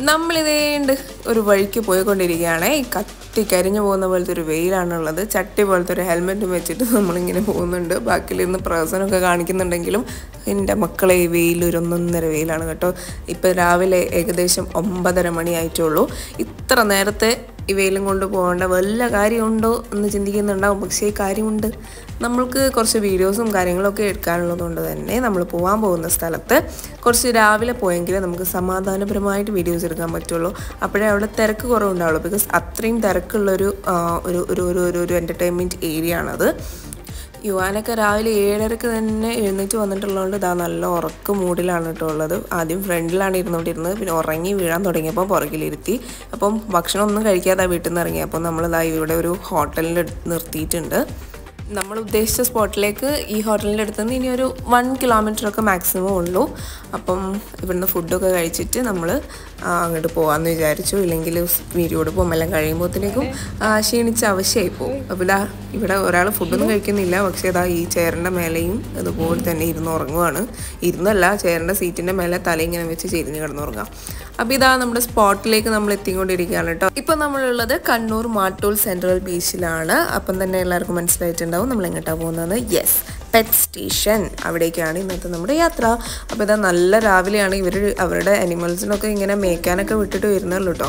നമ്മളിതേണ്ട് ഒരു വഴിക്ക് പോയിക്കൊണ്ടിരിക്കുകയാണ് ഈ കത്തി കരിഞ്ഞു പോകുന്ന പോലത്തെ ഒരു വെയിലാണുള്ളത് ചട്ടി പോലത്തെ ഒരു ഹെൽമെറ്റും വെച്ചിട്ട് നമ്മളിങ്ങനെ പോകുന്നുണ്ട് ബാക്കിലിരുന്ന് പ്രസനമൊക്കെ കാണിക്കുന്നുണ്ടെങ്കിലും എൻ്റെ മക്കളെ ഈ വെയിൽ ഒരു ഒന്നൊന്നര വെയിലാണ് കേട്ടോ ഇപ്പം രാവിലെ ഏകദേശം ഒമ്പതര മണിയായിട്ടുള്ളൂ ഇത്ര നേരത്തെ ഈ വെയിലും കൊണ്ട് പോകേണ്ട വല്ല കാര്യമുണ്ടോ എന്ന് ചിന്തിക്കുന്നുണ്ടാവും പക്ഷേ കാര്യമുണ്ട് നമ്മൾക്ക് കുറച്ച് വീഡിയോസും കാര്യങ്ങളൊക്കെ എടുക്കാനുള്ളത് കൊണ്ട് തന്നെ നമ്മൾ പോകാൻ പോകുന്ന സ്ഥലത്ത് കുറച്ച് രാവിലെ പോയെങ്കിലേ നമുക്ക് സമാധാനപരമായിട്ട് വീഡിയോസ് എടുക്കാൻ പറ്റുള്ളൂ അപ്പോഴേ അവിടെ തിരക്ക് കുറവുണ്ടാവുള്ളൂ ബിക്കോസ് അത്രയും തിരക്കുള്ളൊരു ആ, ഒരു ഒരു ഒരു ഒരു ഒരു എൻ്റർടൈൻമെൻറ്റ് ഏരിയ ആണത് യുവാനൊക്കെ രാവിലെ ഏഴരക്ക് തന്നെ എഴുന്നേറ്റ് വന്നിട്ടുള്ളതുകൊണ്ട് ഇതാ നല്ല ഉറക്ക മൂഡിലാണ് കേട്ടോ ഉള്ളത് ആദ്യം ഫ്രണ്ടിലാണ് ഇരുന്നുകൊണ്ടിരുന്നത് പിന്നെ ഉറങ്ങി വീഴാൻ തുടങ്ങിയപ്പോൾ പുറകിലിരുത്തി അപ്പം ഭക്ഷണം ഒന്നും കഴിക്കാതെ വീട്ടിൽ നിന്ന് ഇറങ്ങി അപ്പോൾ നമ്മൾ ഇതാ ഇവിടെ ഒരു ഹോട്ടലിൽ നിർത്തിയിട്ടുണ്ട് നമ്മൾ ഉദ്ദേശിച്ച സ്പോട്ടിലേക്ക് ഈ ഹോട്ടലിൻ്റെ അടുത്ത് നിന്ന് ഇനി ഒരു വൺ കിലോമീറ്റർ ഒക്കെ മാക്സിമം ഉള്ളൂ അപ്പം ഇവിടുന്ന് ഫുഡൊക്കെ കഴിച്ചിട്ട് നമ്മൾ അങ്ങോട്ട് പോകാമെന്ന് വിചാരിച്ചു ഇല്ലെങ്കിൽ വീഡിയോട് പോകുമ്പോൾ കഴിയുമ്പോഴത്തേക്കും ക്ഷീണിച്ച ആവശ്യമായി പോകും അപ്പോൾ ഇതാ ഇവിടെ ഒരാൾ ഫുഡൊന്നും കഴിക്കുന്നില്ല പക്ഷേ ഇതാ ഈ ചെയറിൻ്റെ മേലെയും അതുപോലെ തന്നെ ഇരുന്ന് ഉറങ്ങുവാണ് ഇരുന്നല്ല ചെയറിൻ്റെ സീറ്റിൻ്റെ മേലെ തല ഇങ്ങനെ വെച്ച് ചെരിഞ്ഞ് കിടന്നുറങ്ങാം അപ്പോൾ ഇതാ നമ്മുടെ സ്പോട്ടിലേക്ക് നമ്മൾ എത്തിക്കൊണ്ടിരിക്കുകയാണ് കേട്ടോ ഇപ്പം നമ്മളുള്ളത് കണ്ണൂർ മാട്ടൂൽ സെൻട്രൽ ബീച്ചിലാണ് അപ്പം തന്നെ എല്ലാവർക്കും മനസ്സിലായിട്ടുണ്ടാവും നമ്മൾ എങ്ങോട്ടാണ് പോകുന്നത് യെസ് പെറ്റ് സ്റ്റേഷൻ അവിടേക്കാണ് ഇന്നത്തെ നമ്മുടെ യാത്ര അപ്പോൾ ഇതാ നല്ല രാവിലെയാണ് ഇവർ അവരുടെ അനിമൽസിനൊക്കെ ഇങ്ങനെ മേയ്ക്കാനൊക്കെ വിട്ടിട്ട് വരുന്നുള്ളൂ കേട്ടോ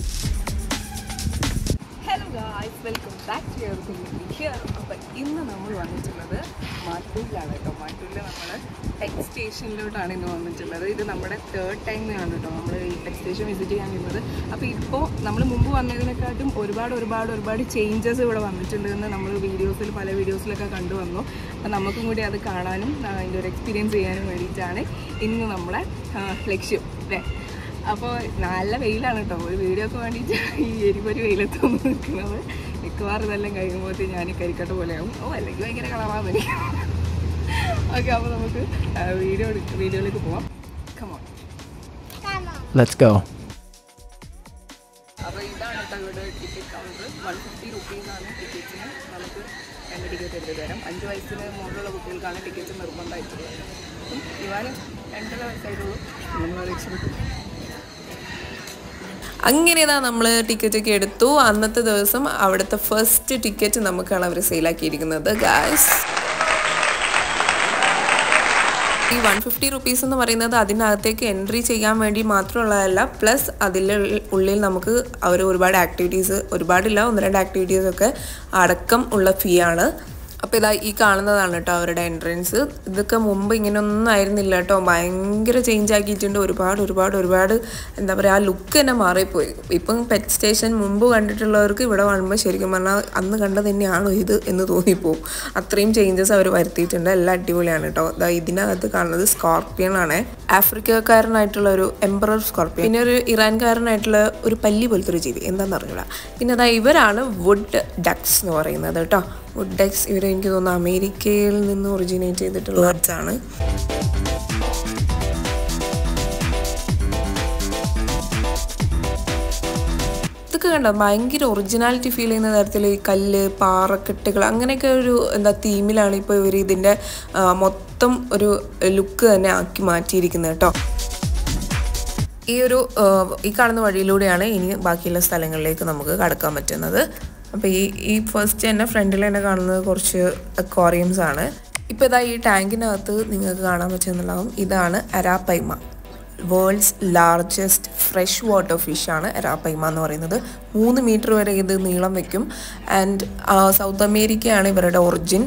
hello guys welcome back to your here അപ്പം ഇന്ന് നമ്മൾ വന്നിട്ടുള്ളത് മാട്ടൂരിലാണ് കേട്ടോ മാട്ടൂരിൽ നമ്മൾ പെറ്റ് സ്റ്റേഷനിലോട്ടാണ് ഇന്ന് വന്നിട്ടുള്ളത് ഇത് നമ്മുടെ തേർഡ് ടൈമാണ് കേട്ടോ നമ്മൾ ഈ പെറ്റ് സ്റ്റേഷൻ വിസിറ്റ് ചെയ്യാൻ വരുന്നത് അപ്പോൾ ഇപ്പോൾ നമ്മൾ മുമ്പ് വന്നതിനെക്കാട്ടും ഒരുപാട് ഒരുപാട് ഒരുപാട് ചേഞ്ചസ് ഇവിടെ വന്നിട്ടുണ്ട് എന്ന് നമ്മൾ വീഡിയോസിൽ പല വീഡിയോസിലൊക്കെ കണ്ടു വന്നു അപ്പോൾ നമുക്കും കൂടി അത് കാണാനും ആ, അതിൻ്റെ ഒരു എക്സ്പീരിയൻസ് ചെയ്യാനും വേണ്ടിയിട്ടാണ് ഇന്ന് നമ്മളെ ആ, ലക്ഷ്യം അല്ലേ അപ്പോൾ നല്ല വെയിലാണ് കേട്ടോ ഒരു വീഡിയോ ഒക്കെ വേണ്ടിയിട്ട് ഈ എരിപൊരി വെയിലത്തൊന്നും നിൽക്കുന്നത് മിക്കവാറും ഇതെല്ലാം കഴിയുമ്പോഴത്തേക്ക് ഞാൻ കരിക്കട്ട പോലെയാവും ഓ അല്ലെങ്കിൽ ഭയങ്കര കളറാന്ന് എനിക്ക് ഓക്കെ അപ്പോൾ നമുക്ക് വീഡിയോ വീഡിയോയിലേക്ക് പോവാം കമോൺ Let's go. അപ്പോൾ ഇതാണ് കേട്ടോ ഇവിടെ ടിക്കറ്റ് കൗണ്ടർ വൺ ഫിഫ്റ്റി റുപ്പീസാണ് ടിക്കറ്റിന് നമുക്ക് രണ്ട് ടിക്കറ്റ് എടുത്ത് തരാം അഞ്ച് വയസ്സിന് മുകളിലുള്ള കുട്ടികൾക്കാണ് ടിക്കറ്റ് നിർബന്ധമായിട്ടുള്ളത് അപ്പം ഇവാന് രണ്ടര വയസ്സായിട്ടുള്ളൂ നമ്മൾ രക്ഷപ്പെട്ടു അങ്ങനെ ഇതാ നമ്മൾ ടിക്കറ്റ് ഒക്കെ എടുത്തു അന്നത്തെ ദിവസം അവിടുത്തെ ഫസ്റ്റ് ടിക്കറ്റ് നമുക്കാണ് അവർ സെയിലാക്കിയിരിക്കുന്നത് ഗായ്സ് ഈ വൺ ഫിഫ്റ്റി റുപ്പീസ് എന്ന് പറയുന്നത് അതിനകത്തേക്ക് എൻട്രി ചെയ്യാൻ വേണ്ടി മാത്രമുള്ളതല്ല പ്ലസ് അതിൽ ഉള്ളിൽ നമുക്ക് അവർ ഒരുപാട് ആക്ടിവിറ്റീസ് ഒരുപാടില്ല ഒന്ന് രണ്ട് ആക്ടിവിറ്റീസ് ഒക്കെ അടക്കം ഉള്ള ഫീ ആണ് അപ്പോൾ ഇതാ ഈ കാണുന്നതാണ് കേട്ടോ അവരുടെ എൻട്രൻസ് ഇതൊക്കെ മുമ്പ് ഇങ്ങനെയൊന്നും ആയിരുന്നില്ല കേട്ടോ ഭയങ്കര ചേഞ്ച് ആക്കിയിട്ടുണ്ട് ഒരുപാട് ഒരുപാട് ഒരുപാട് എന്താ പറയുക ആ ലുക്ക് തന്നെ മാറിപ്പോയി ഇപ്പം പെറ്റ് സ്റ്റേഷൻ മുമ്പ് കണ്ടിട്ടുള്ളവർക്ക് ഇവിടെ കാണുമ്പോൾ ശരിക്കും പറഞ്ഞാൽ അന്ന് കണ്ടത് തന്നെയാണോ ഇത് എന്ന് തോന്നിപ്പോവും അത്രയും ചേഞ്ചസ് അവർ വരുത്തിയിട്ടുണ്ട് എല്ലാം അടിപൊളിയാണ് കേട്ടോ ദാ ഇതിനകത്ത് കാണുന്നത് സ്കോർപ്പിയൻ ആണ് ആഫ്രിക്കക്കാരനായിട്ടുള്ള ഒരു എംബറർ സ്കോർപ്പിയൻ പിന്നെ ഒരു ഇറാൻകാരനായിട്ടുള്ള ഒരു പല്ലി പോലത്തെ ഒരു ജീവി എന്താണെന്ന് അറിയില്ല പിന്നെ അതാ ഇവരാണ് വുഡ് ഡക്സ് എന്ന് പറയുന്നത് കേട്ടോ വുഡ് ഡക്സ് ഇവർ എനിക്ക് തോന്നുന്നു അമേരിക്കയിൽ നിന്ന് ഒറിജിനേറ്റ് ചെയ്തിട്ടുള്ള ബേർഡ്സ് ആണ് ഇതൊക്കെ കണ്ടോ ഭയങ്കര ഒറിജിനാലിറ്റി ഫീൽ ചെയ്യുന്ന തരത്തിൽ ഈ കല്ല് പാറക്കെട്ടുകൾ അങ്ങനെയൊക്കെ ഒരു എന്താ തീമിലാണ് ഇപ്പോൾ ഇവർ ഇതിൻ്റെ ആ, മൊത്തം ഒരു ലുക്ക് തന്നെ ആക്കി മാറ്റിയിരിക്കുന്നത് കേട്ടോ ഈ ഒരു ആ, ഈ കാണുന്ന വഴിയിലൂടെയാണ് ഇനി ബാക്കിയുള്ള സ്ഥലങ്ങളിലേക്ക് നമുക്ക് കടക്കാൻ പറ്റുന്നത് അപ്പോൾ ഈ ഈ ഫസ്റ്റ് തന്നെ ഫ്രണ്ടിൽ തന്നെ കാണുന്നത് കുറച്ച് അക്വാറിയംസ് ആണ് ഇപ്പോൾ ഇതാ ഈ ടാങ്കിനകത്ത് നിങ്ങൾക്ക് കാണാൻ പറ്റുന്നുണ്ടാവും ഇതാണ് arapaima world's largest fresh water ഫിഷാണ് എറാപ്പൈമ എന്ന് പറയുന്നത് മൂന്ന് മീറ്റർ വരെ ഇത് നീളം വെക്കും ആൻഡ് സൗത്ത് അമേരിക്കയാണ് ഇവരുടെ ഒറിജിൻ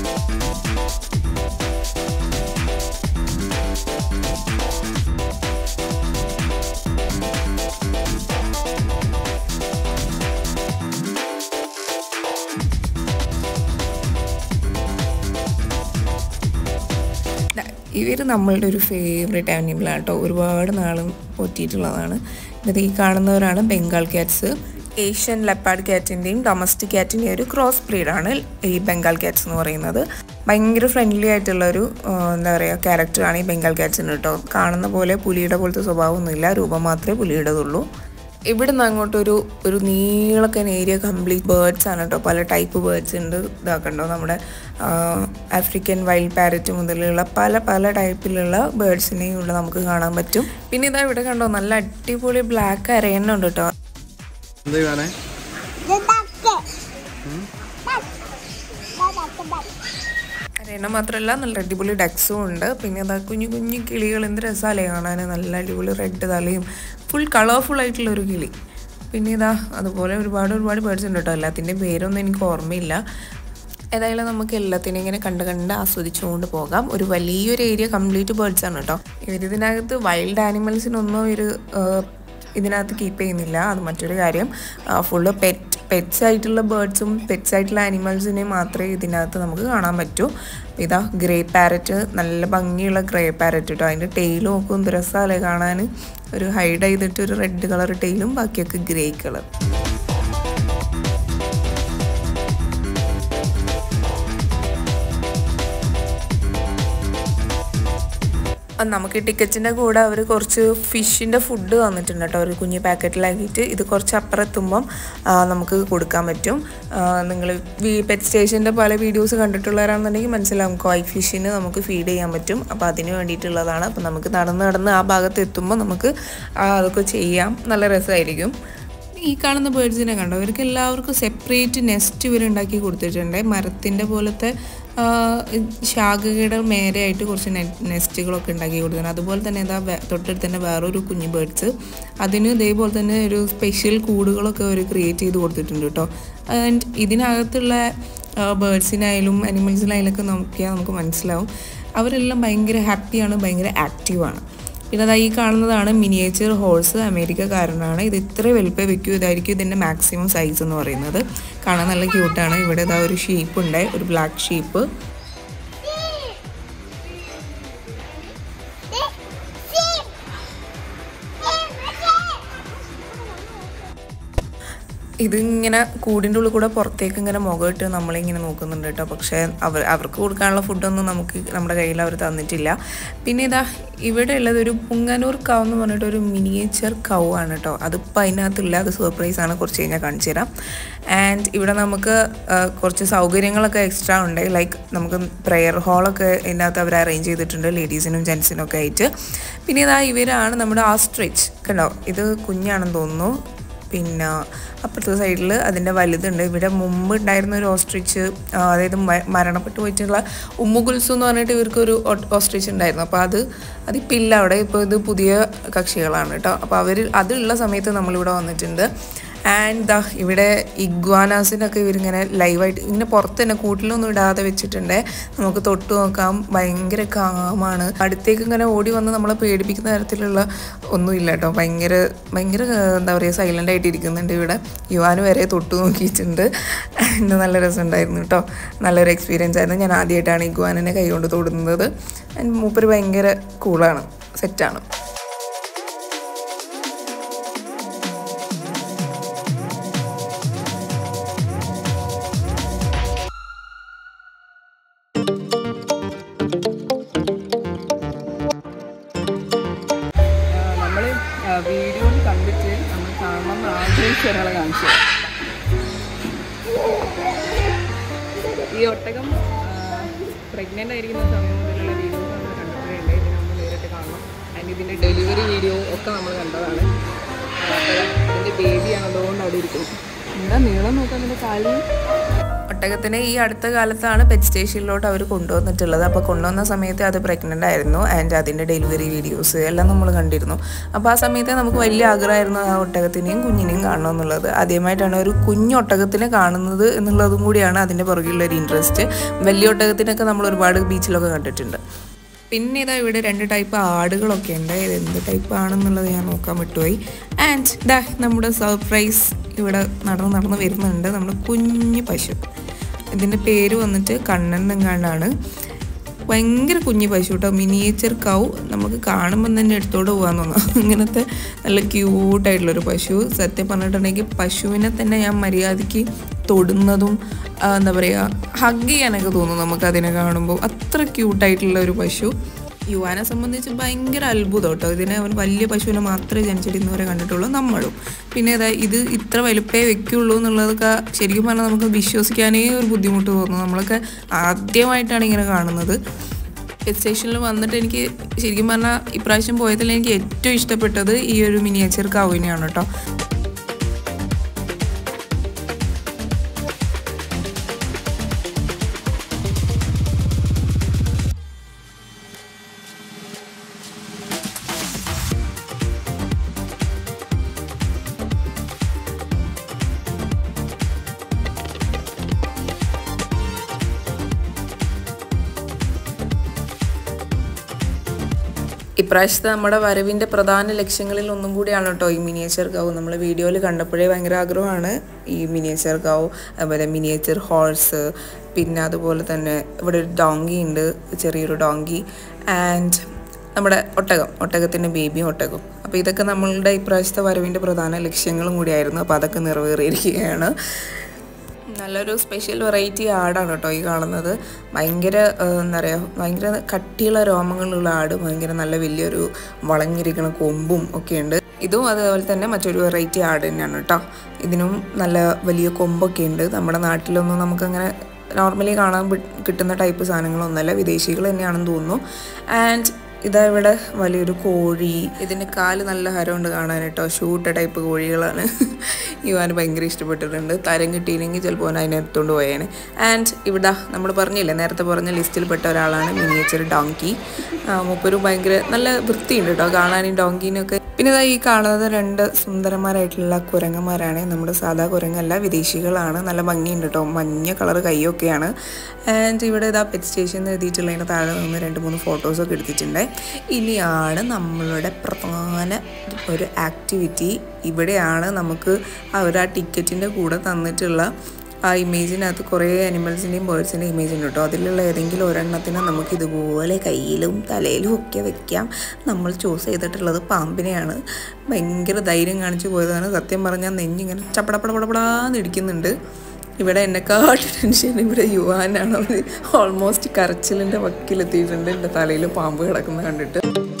ഇവർ നമ്മളുടെ ഒരു ഫേവറേറ്റ് ആനിമലാണ് കേട്ടോ ഒരുപാട് നാളും പൊറ്റിയിട്ടുള്ളതാണ് ഇത് ഈ കാണുന്നവരാണ് ബംഗാൾ ക്യാറ്റ്സ് ഏഷ്യൻ ലെപ്പാഡ് ക്യാറ്റിൻ്റെയും ഡൊമസ്റ്റിക് ക്യാറ്റിൻ്റെയും ഒരു ക്രോസ് ബ്രീഡാണ് ഈ ബംഗാൾ ക്യാറ്റ്സ് എന്ന് പറയുന്നത് ഭയങ്കര ഫ്രണ്ട്ലി ആയിട്ടുള്ള ഒരു ആ, എന്താ പറയുക ക്യാരക്ടറാണ് ഈ ബംഗാൾ ക്യാറ്റ്സിന് കേട്ടോ കാണുന്ന പോലെ പുലിയുടെ പോലത്തെ സ്വഭാവമൊന്നുമില്ല രൂപം മാത്രമേ പുലിയുടേതുള്ളൂ ഇവിടുന്ന് അങ്ങോട്ടൊരു ഒരു നീളക്കൻ ഏരിയ കംപ്ലീറ്റ് ബേർഡ്സ് ആണ് കേട്ടോ പല ടൈപ്പ് ബേർഡ്സ് ഉണ്ട് ഇതാക്കണ്ടോ നമ്മുടെ ആഫ്രിക്കൻ വൈൽഡ് പാരറ്റ് മുതലുള്ള പല പല ടൈപ്പിലുള്ള ബേർഡ്സിനെയും ഇവിടെ നമുക്ക് കാണാൻ പറ്റും പിന്നെ ഇതാ ഇവിടെ കണ്ടോ നല്ല അടിപൊളി ബ്ലാക്ക് അരയണ്ണുണ്ട് കേട്ടോ എന്താ വേണേ അരയണ്ണ മാത്രമല്ല നല്ല അടിപൊളി ഡക്സും ഉണ്ട് പിന്നെ അതാ കുഞ്ഞു കുഞ്ഞു കിളികൾ എന്ത് രസമല്ലേ കാണാൻ നല്ല അടിപൊളി റെഡ് തലയും ഫുൾ കളർഫുൾ ആയിട്ടുള്ള ഒരു കിളി പിന്നെ ഇതാ അതുപോലെ ഒരുപാട് ഒരുപാട് ബേർഡ്സ് ഉണ്ട് കേട്ടോ എല്ലാത്തിൻ്റെയും പേരൊന്നും എനിക്ക് ഓർമ്മയില്ല ഏതായാലും നമുക്ക് എല്ലാത്തിനെയും ഇങ്ങനെ കണ്ട് കണ്ട് ആസ്വദിച്ചുകൊണ്ട് പോകാം ഒരു വലിയൊരു ഏരിയ കംപ്ലീറ്റ് ബേർഡ്സ് ആണ് കേട്ടോ ഇവരിതിനകത്ത് വൈൽഡ് ആനിമൽസിനൊന്നും ഒരു ഇതിനകത്ത് കീപ്പ് ചെയ്യുന്നില്ല അത് മറ്റൊരു കാര്യം ഫുള്ള് പെറ്റ് പെറ്റ്സ് ആയിട്ടുള്ള ബേർഡ്സും പെറ്റ്സ് ആയിട്ടുള്ള ആനിമൽസിനെയും മാത്രമേ ഇതിനകത്ത് നമുക്ക് കാണാൻ പറ്റൂ ഇതാ ഗ്രേ പാരറ്റ് നല്ല ഭംഗിയുള്ള ഗ്രേ പാരറ്റ് കേട്ടോ അതിൻ്റെ ടെയിൽ നോക്കും എന്ത് രസമല്ലേ കാണാൻ ഒരു ഹൈഡ് ചെയ്തിട്ട് ഒരു റെഡ് കളർ ടെയിലും ബാക്കിയൊക്കെ ഗ്രേ കളർ നമുക്ക് ടിക്കറ്റിൻ്റെ കൂടെ അവർ കുറച്ച് ഫിഷിൻ്റെ ഫുഡ് തന്നിട്ടുണ്ട് കേട്ടോ ഒരു കുഞ്ഞ് പാക്കറ്റിലാക്കിയിട്ട് ഇത് കുറച്ച് അപ്പുറത്തുമ്പം നമുക്ക് കൊടുക്കാൻ പറ്റും നിങ്ങൾ പെറ്റ് സ്റ്റേഷൻ്റെ പല വീഡിയോസ് കണ്ടിട്ടുള്ളവരാണെന്നുണ്ടെങ്കിൽ മനസ്സിലാവും കോയ് ഫിഷിന് നമുക്ക് ഫീഡ് ചെയ്യാൻ പറ്റും അപ്പോൾ അതിന് വേണ്ടിയിട്ടുള്ളതാണ് അപ്പോൾ നമുക്ക് നടന്ന് നടന്ന് ആ ഭാഗത്ത് എത്തുമ്പോൾ നമുക്ക് അതൊക്കെ ചെയ്യാം നല്ല രസമായിരിക്കും ഈ കാണുന്ന ബേഡ്സിനെ കണ്ടോ അവർക്ക് എല്ലാവർക്കും സെപ്പറേറ്റ് നെസ്റ്റ് ഇവർ ഉണ്ടാക്കി കൊടുത്തിട്ടുണ്ട് മരത്തിൻ്റെ പോലത്തെ ശാഖയുടെ മേരെയായിട്ട് കുറച്ച് നെസ്റ്റുകളൊക്കെ ഉണ്ടാക്കി കൊടുത്തിട്ടുണ്ട് അതുപോലെ തന്നെ എന്താ തൊട്ടടുത്ത് തന്നെ വേറൊരു കുഞ്ഞു ബേഡ്സ് അതിന് ഇതേപോലെ തന്നെ ഒരു സ്പെഷ്യൽ കൂടുകളൊക്കെ അവർ ക്രിയേറ്റ് ചെയ്ത് കൊടുത്തിട്ടുണ്ട് കേട്ടോ ആൻഡ് ഇതിനകത്തുള്ള ബേഡ്സിനായാലും അനിമൽസിനായാലൊക്കെ നോക്കിയാൽ നമുക്ക് മനസ്സിലാവും അവരെല്ലാം ഭയങ്കര ഹാപ്പിയാണ് ഭയങ്കര ആക്റ്റീവാണ് പിന്നെ അതാ ഈ കാണുന്നതാണ് മിനിയേച്ചർ ഹോഴ്സ് അമേരിക്കക്കാരനാണ് ഇത് ഇത്ര വലുപ്പം വെക്കൂ ഇതായിരിക്കും ഇതിൻ്റെ മാക്സിമം സൈസ് എന്ന് പറയുന്നത് കാണാൻ നല്ല ക്യൂട്ടാണ് ഇവിടെ ഇതാ ഒരു ഷീപ്പ് ഉണ്ട് ഒരു ബ്ലാക്ക് ഷീപ്പ് ഇതിങ്ങനെ കൂടിൻ്റെ ഉള്ളിൽ കൂടെ പുറത്തേക്ക് ഇങ്ങനെ മുഖമിട്ട് നമ്മളിങ്ങനെ നോക്കുന്നുണ്ട് കേട്ടോ പക്ഷേ അവർ അവർക്ക് കൊടുക്കാനുള്ള ഫുഡൊന്നും നമുക്ക് നമ്മുടെ കയ്യിൽ അവർ തന്നിട്ടില്ല പിന്നെ ഇതാ ഇവിടെ ഉള്ളത് ഒരു പുങ്ങനൂർ കവ് എന്ന് പറഞ്ഞിട്ട് ഒരു മിനിയേച്ചർ കവ് ആണ് കേട്ടോ അതിപ്പോൾ അതിനകത്തില്ല അത് സർപ്രൈസ് ആണ് കുറച്ച് കഴിഞ്ഞാൽ കാണിച്ചു തരാം ആൻഡ് ഇവിടെ നമുക്ക് കുറച്ച് സൗകര്യങ്ങളൊക്കെ എക്സ്ട്രാ ഉണ്ട് ലൈക്ക് നമുക്ക് പ്രെയർ ഹാളൊക്കെ ഇതിനകത്ത് അവർ അറേഞ്ച് ചെയ്തിട്ടുണ്ട് ലേഡീസിനും ജെൻസിനും ഒക്കെ ആയിട്ട് പിന്നെ ഇതാ ഇവരാണ് നമ്മുടെ ആസ്ട്രിച്ച് കണ്ടോ ഇത് കുഞ്ഞാണെന്ന് തോന്നുന്നു പിന്നെ അപ്പുറത്തെ സൈഡിൽ അതിൻ്റെ വലുതുണ്ട് ഇവിടെ മുമ്പ് ഉണ്ടായിരുന്ന ഒരു ഓസ്ട്രിച്ച് അതായത് മരണപ്പെട്ടു പോയിട്ടുള്ള ഉമ്മുകുൽസു എന്ന് പറഞ്ഞിട്ട് ഇവർക്കൊരു ഓസ്ട്രിച്ച് ഉണ്ടായിരുന്നു അപ്പോൾ അത് അതിപ്പോൾ ഇല്ല അവിടെ ഇപ്പോൾ ഇത് പുതിയ കക്ഷികളാണ് കേട്ടോ അപ്പോൾ അവർ അതുള്ള സമയത്ത് നമ്മളിവിടെ വന്നിട്ടുണ്ട് ആൻഡ് ദാ ഇവിടെ ഇഗ്വാനാസിനൊക്കെ ഇവരിങ്ങനെ ലൈവായിട്ട് ഇങ്ങനെ പുറത്ത് തന്നെ കൂട്ടിലൊന്നും ഇടാതെ വെച്ചിട്ടുണ്ട് നമുക്ക് തൊട്ട് നോക്കാം ഭയങ്കര കാമാണ് അടുത്തേക്ക് ഇങ്ങനെ ഓടി വന്ന് നമ്മളെ പേടിപ്പിക്കുന്ന തരത്തിലുള്ള ഒന്നുമില്ല കേട്ടോ ഭയങ്കര ഭയങ്കര എന്താ പറയുക സൈലൻ്റ് ആയിട്ട് ഇരിക്കുന്നുണ്ട് ഇവിടെ യുവാന് വരെ തൊട്ട് നോക്കിയിട്ടുണ്ട് ആൻഡ് നല്ല രസമുണ്ടായിരുന്നു കേട്ടോ നല്ലൊരു എക്സ്പീരിയൻസ് ആയിരുന്നു ഞാൻ ആദ്യമായിട്ടാണ് ഇഗ്വാനിനെ കൈകൊണ്ട് തൊടുന്നത് ആൻഡ് മൂപ്പര് ഭയങ്കര കൂളാണ് സെറ്റാണ് നമ്മൾ വീഡിയോയിൽ കണ്ടിട്ട് നമ്മൾ കാണണമെന്ന് ആഗ്രഹിച്ച ഒരാളെ കാണിച്ചു ഈ ഒട്ടകം പ്രഗ്നൻ്റ് ആയിരിക്കുന്ന സമയം മുതലുള്ള വീഡിയോസ് നമ്മൾ കണ്ടിട്ടുണ്ട് ഇതിനെ നമ്മൾ നേരിട്ട് കാണണം ആൻഡ് ഇതിൻ്റെ ഡെലിവറി വീഡിയോ ഒക്കെ നമ്മൾ കണ്ടതാണ് അപ്പോൾ ഇതിൻ്റെ ബേബിയാണ് അതുകൊണ്ട് അവിടെ ഇരിക്കുന്നത് എന്താ നീളം നോക്കാം അതിൻ്റെ കാലിൽ ഒട്ടകത്തിനെ ഈ അടുത്ത കാലത്താണ് പെറ്റ് സ്റ്റേഷനിലോട്ട് അവർ കൊണ്ടുവന്നിട്ടുള്ളത് അപ്പോൾ കൊണ്ടുവന്ന സമയത്ത് അത് പ്രഗ്നൻ്റ് ആയിരുന്നു ആൻഡ് അതിൻ്റെ ഡെലിവറി വീഡിയോസ് എല്ലാം നമ്മൾ കണ്ടിരുന്നു അപ്പോൾ ആ സമയത്ത് നമുക്ക് വലിയ ആഗ്രഹമായിരുന്നു ആ ഒട്ടകത്തിനെയും കുഞ്ഞിനെയും കാണണം എന്നുള്ളത് ആദ്യമായിട്ടാണ് ഒരു കുഞ്ഞു ഒട്ടകത്തിനെ കാണുന്നത് എന്നുള്ളതും കൂടിയാണ് അതിൻ്റെ പുറകിലുള്ള ഒരു ഇൻട്രസ്റ്റ് വലിയ ഒട്ടകത്തിനൊക്കെ നമ്മൾ ഒരുപാട് ബീച്ചിലൊക്കെ കണ്ടിട്ടുണ്ട് പിന്നെ ഇതാ ഇവിടെ രണ്ട് ടൈപ്പ് ആടുകളൊക്കെ ഉണ്ട് ഇത് എന്ത് ടൈപ്പ് ആണെന്നുള്ളത് ഞാൻ നോക്കാൻ വിട്ടുപോയി ആൻഡ് ദാ നമ്മുടെ സർപ്രൈസ് ഇവിടെ നടന്ന് നടന്ന് വരുന്നുണ്ട് നമ്മുടെ കുഞ്ഞു പശു ഇതിൻ്റെ പേര് വന്നിട്ട് കണ്ണൻ എങ്ങാണ്ടാണ് ഭയങ്കര കുഞ്ഞു പശു കേട്ടോ മിനിയേച്ചർ കൗ നമുക്ക് കാണുമ്പോൾ തന്നെ എടുത്തോണ്ട് പോകാൻ തോന്നാം ഇങ്ങനത്തെ നല്ല ക്യൂട്ടായിട്ടുള്ളൊരു പശു സത്യം പറഞ്ഞിട്ടുണ്ടെങ്കിൽ പശുവിനെ തന്നെ ഞാൻ മര്യാദയ്ക്ക് തൊടുന്നതും ആ, എന്താ പറയുക ഹഗ് ചെയ്യാനൊക്കെ തോന്നും നമുക്ക് അതിനെ കാണുമ്പോൾ അത്ര ക്യൂട്ടായിട്ടുള്ള ഒരു പശു യുവാനെ സംബന്ധിച്ച് ഭയങ്കര അത്ഭുതം കേട്ടോ ഇതിനെ അവൻ വലിയ പശുവിനെ മാത്രമേ ജനിച്ചിരുന്നവരെ കണ്ടിട്ടുള്ളൂ നമ്മളും പിന്നെ അതാ ഇത് ഇത്ര വലുപ്പേ വെക്കുള്ളൂ എന്നുള്ളതൊക്കെ ശരിക്കും പറഞ്ഞാൽ നമുക്ക് വിശ്വസിക്കാനേ ഒരു ബുദ്ധിമുട്ട് തോന്നുന്നു നമ്മളൊക്കെ ആദ്യമായിട്ടാണ് ഇങ്ങനെ കാണുന്നത് പെറ്റ് സ്റ്റേഷനിൽ വന്നിട്ട് എനിക്ക് ശരിക്കും പറഞ്ഞാൽ ഇപ്രാവശ്യം പോയതിൽ എനിക്ക് ഏറ്റവും ഇഷ്ടപ്പെട്ടത് ഈ ഒരു മിനിയേച്ചർ കൗവിനെയാണ് കേട്ടോ ഇപ്രാവശ്യത്തെ നമ്മുടെ വരവിൻ്റെ പ്രധാന ലക്ഷ്യങ്ങളിൽ ഒന്നും കൂടിയാണ് കേട്ടോ ഈ മിനിയേച്ചർ ഗൗ നമ്മൾ വീഡിയോയിൽ കണ്ടപ്പോഴേ ഭയങ്കര ആഗ്രഹമാണ് ഈ മിനിയേച്ചർ ഗൗ അതുപോലെ മിനിയേച്ചർ ഹോഴ്സ് പിന്നെ അതുപോലെ തന്നെ ഇവിടെ ഒരു ഡോങ്കി ഉണ്ട് ചെറിയൊരു ഡോങ്കി ആൻഡ് നമ്മുടെ ഒട്ടകം ഒട്ടകത്തിൻ്റെ ബേബിയും ഒട്ടകവും അപ്പോൾ ഇതൊക്കെ നമ്മളുടെ ഇപ്രാവശ്യത്തെ വരവിൻ്റെ പ്രധാന ലക്ഷ്യങ്ങളും കൂടിയായിരുന്നു അപ്പോൾ അതൊക്കെ നിറവേറിയിരിക്കുകയാണ് നല്ലൊരു സ്പെഷ്യൽ വെറൈറ്റി ആടാണ് കേട്ടോ ഈ കാണുന്നത് ഭയങ്കര ആ, എന്താ പറയുക ഭയങ്കര കട്ടിയുള്ള രോമങ്ങളുള്ള ആട് ഭയങ്കര നല്ല വലിയൊരു വളഞ്ഞിരിക്കുന്ന കൊമ്പും ഒക്കെ ഉണ്ട് ഇതും അതുപോലെ തന്നെ മറ്റൊരു വെറൈറ്റി ആട് തന്നെയാണ് കേട്ടോ ഇതിനും നല്ല വലിയ കൊമ്പൊക്കെ ഉണ്ട് നമ്മുടെ നാട്ടിലൊന്നും നമുക്കങ്ങനെ നോർമലി കാണാൻ പി- കിട്ടുന്ന ടൈപ്പ് സാധനങ്ങളൊന്നുമല്ല വിദേശികൾ തന്നെയാണെന്ന് തോന്നുന്നു ആൻഡ് ഇതാ ഇവിടെ വലിയൊരു കോഴി ഇതിൻ്റെ കാല് നല്ല ഹരമുണ്ട് കാണാൻ കേട്ടോ ഷൂട്ട് ടൈപ്പ് കോഴികളാണ് ഇവാന് ഭയങ്കര ഇഷ്ടപ്പെട്ടിട്ടുണ്ട് തരം കിട്ടിയില്ലെങ്കിൽ ചിലപ്പോൾ അവൻ അതിനെ എടുത്തുകൊണ്ട് പോയേനെ ആൻഡ് ഇവിടെ നമ്മൾ പറഞ്ഞില്ലേ നേരത്തെ പറഞ്ഞ ലിസ്റ്റിൽപ്പെട്ട ഒരാളാണ് മിനിയേച്ചർ ഡോങ്കി മൂപ്പരും ഭയങ്കര നല്ല വൃത്തിയുണ്ട് കേട്ടോ കാണാൻ ഈ ഡോങ്കീനൊക്കെ പിന്നെ ഇതാ ഈ കാണുന്നത് രണ്ട് സുന്ദരന്മാരായിട്ടുള്ള കുരങ്ങന്മാരാണ് നമ്മുടെ സാധാ കുരങ്ങല്ല വിദേശികളാണ് നല്ല ഭംഗിയുണ്ട് കേട്ടോ മഞ്ഞ കളർ കൈയൊക്കെയാണ് ആൻഡ് ഇവിടെ ഇതാ പെറ്റ് സ്റ്റേഷൻ എഴുതിയിട്ടുള്ളതിൻ്റെ താഴെ നിന്ന് രണ്ട് മൂന്ന് ഫോട്ടോസൊക്കെ എടുത്തിട്ടുണ്ട് ഇനിയാണ് നമ്മളുടെ പ്രധാന ഒരു ആക്ടിവിറ്റി ഇവിടെയാണ് നമുക്ക് അവർ ആ ടിക്കറ്റിൻ്റെ കൂടെ തന്നിട്ടുള്ള ആ ഇമേജിനകത്ത് കുറേ അനിമൽസിൻ്റെയും ബേർഡ്സിൻ്റെയും ഇമേജ് ഉണ്ട് കേട്ടോ അതിലുള്ള ഏതെങ്കിലും ഒരെണ്ണത്തിനെ നമുക്ക് ഇതുപോലെ കയ്യിലും തലയിലും ഒക്കെ വെക്കാം നമ്മൾ ചൂസ് ചെയ്തിട്ടുള്ളത് പാമ്പിനെയാണ് ഭയങ്കര ധൈര്യം കാണിച്ചു പോയതാണ് സത്യം പറഞ്ഞാൽ നെഞ്ഞിങ്ങനെ ചപ്പടപ്പടപടപടാന്ന് ഇടിക്കുന്നുണ്ട് ഇവിടെ എന്നെക്കാട്ട് ടെൻഷൻ ഇവിടെ യുവാനാണ് അവർ ഓൾമോസ്റ്റ് കരച്ചിലിൻ്റെ വക്കിലെത്തിയിട്ടുണ്ട് എൻ്റെ തലയിൽ പാമ്പ് കിടക്കുന്നത് കണ്ടിട്ട്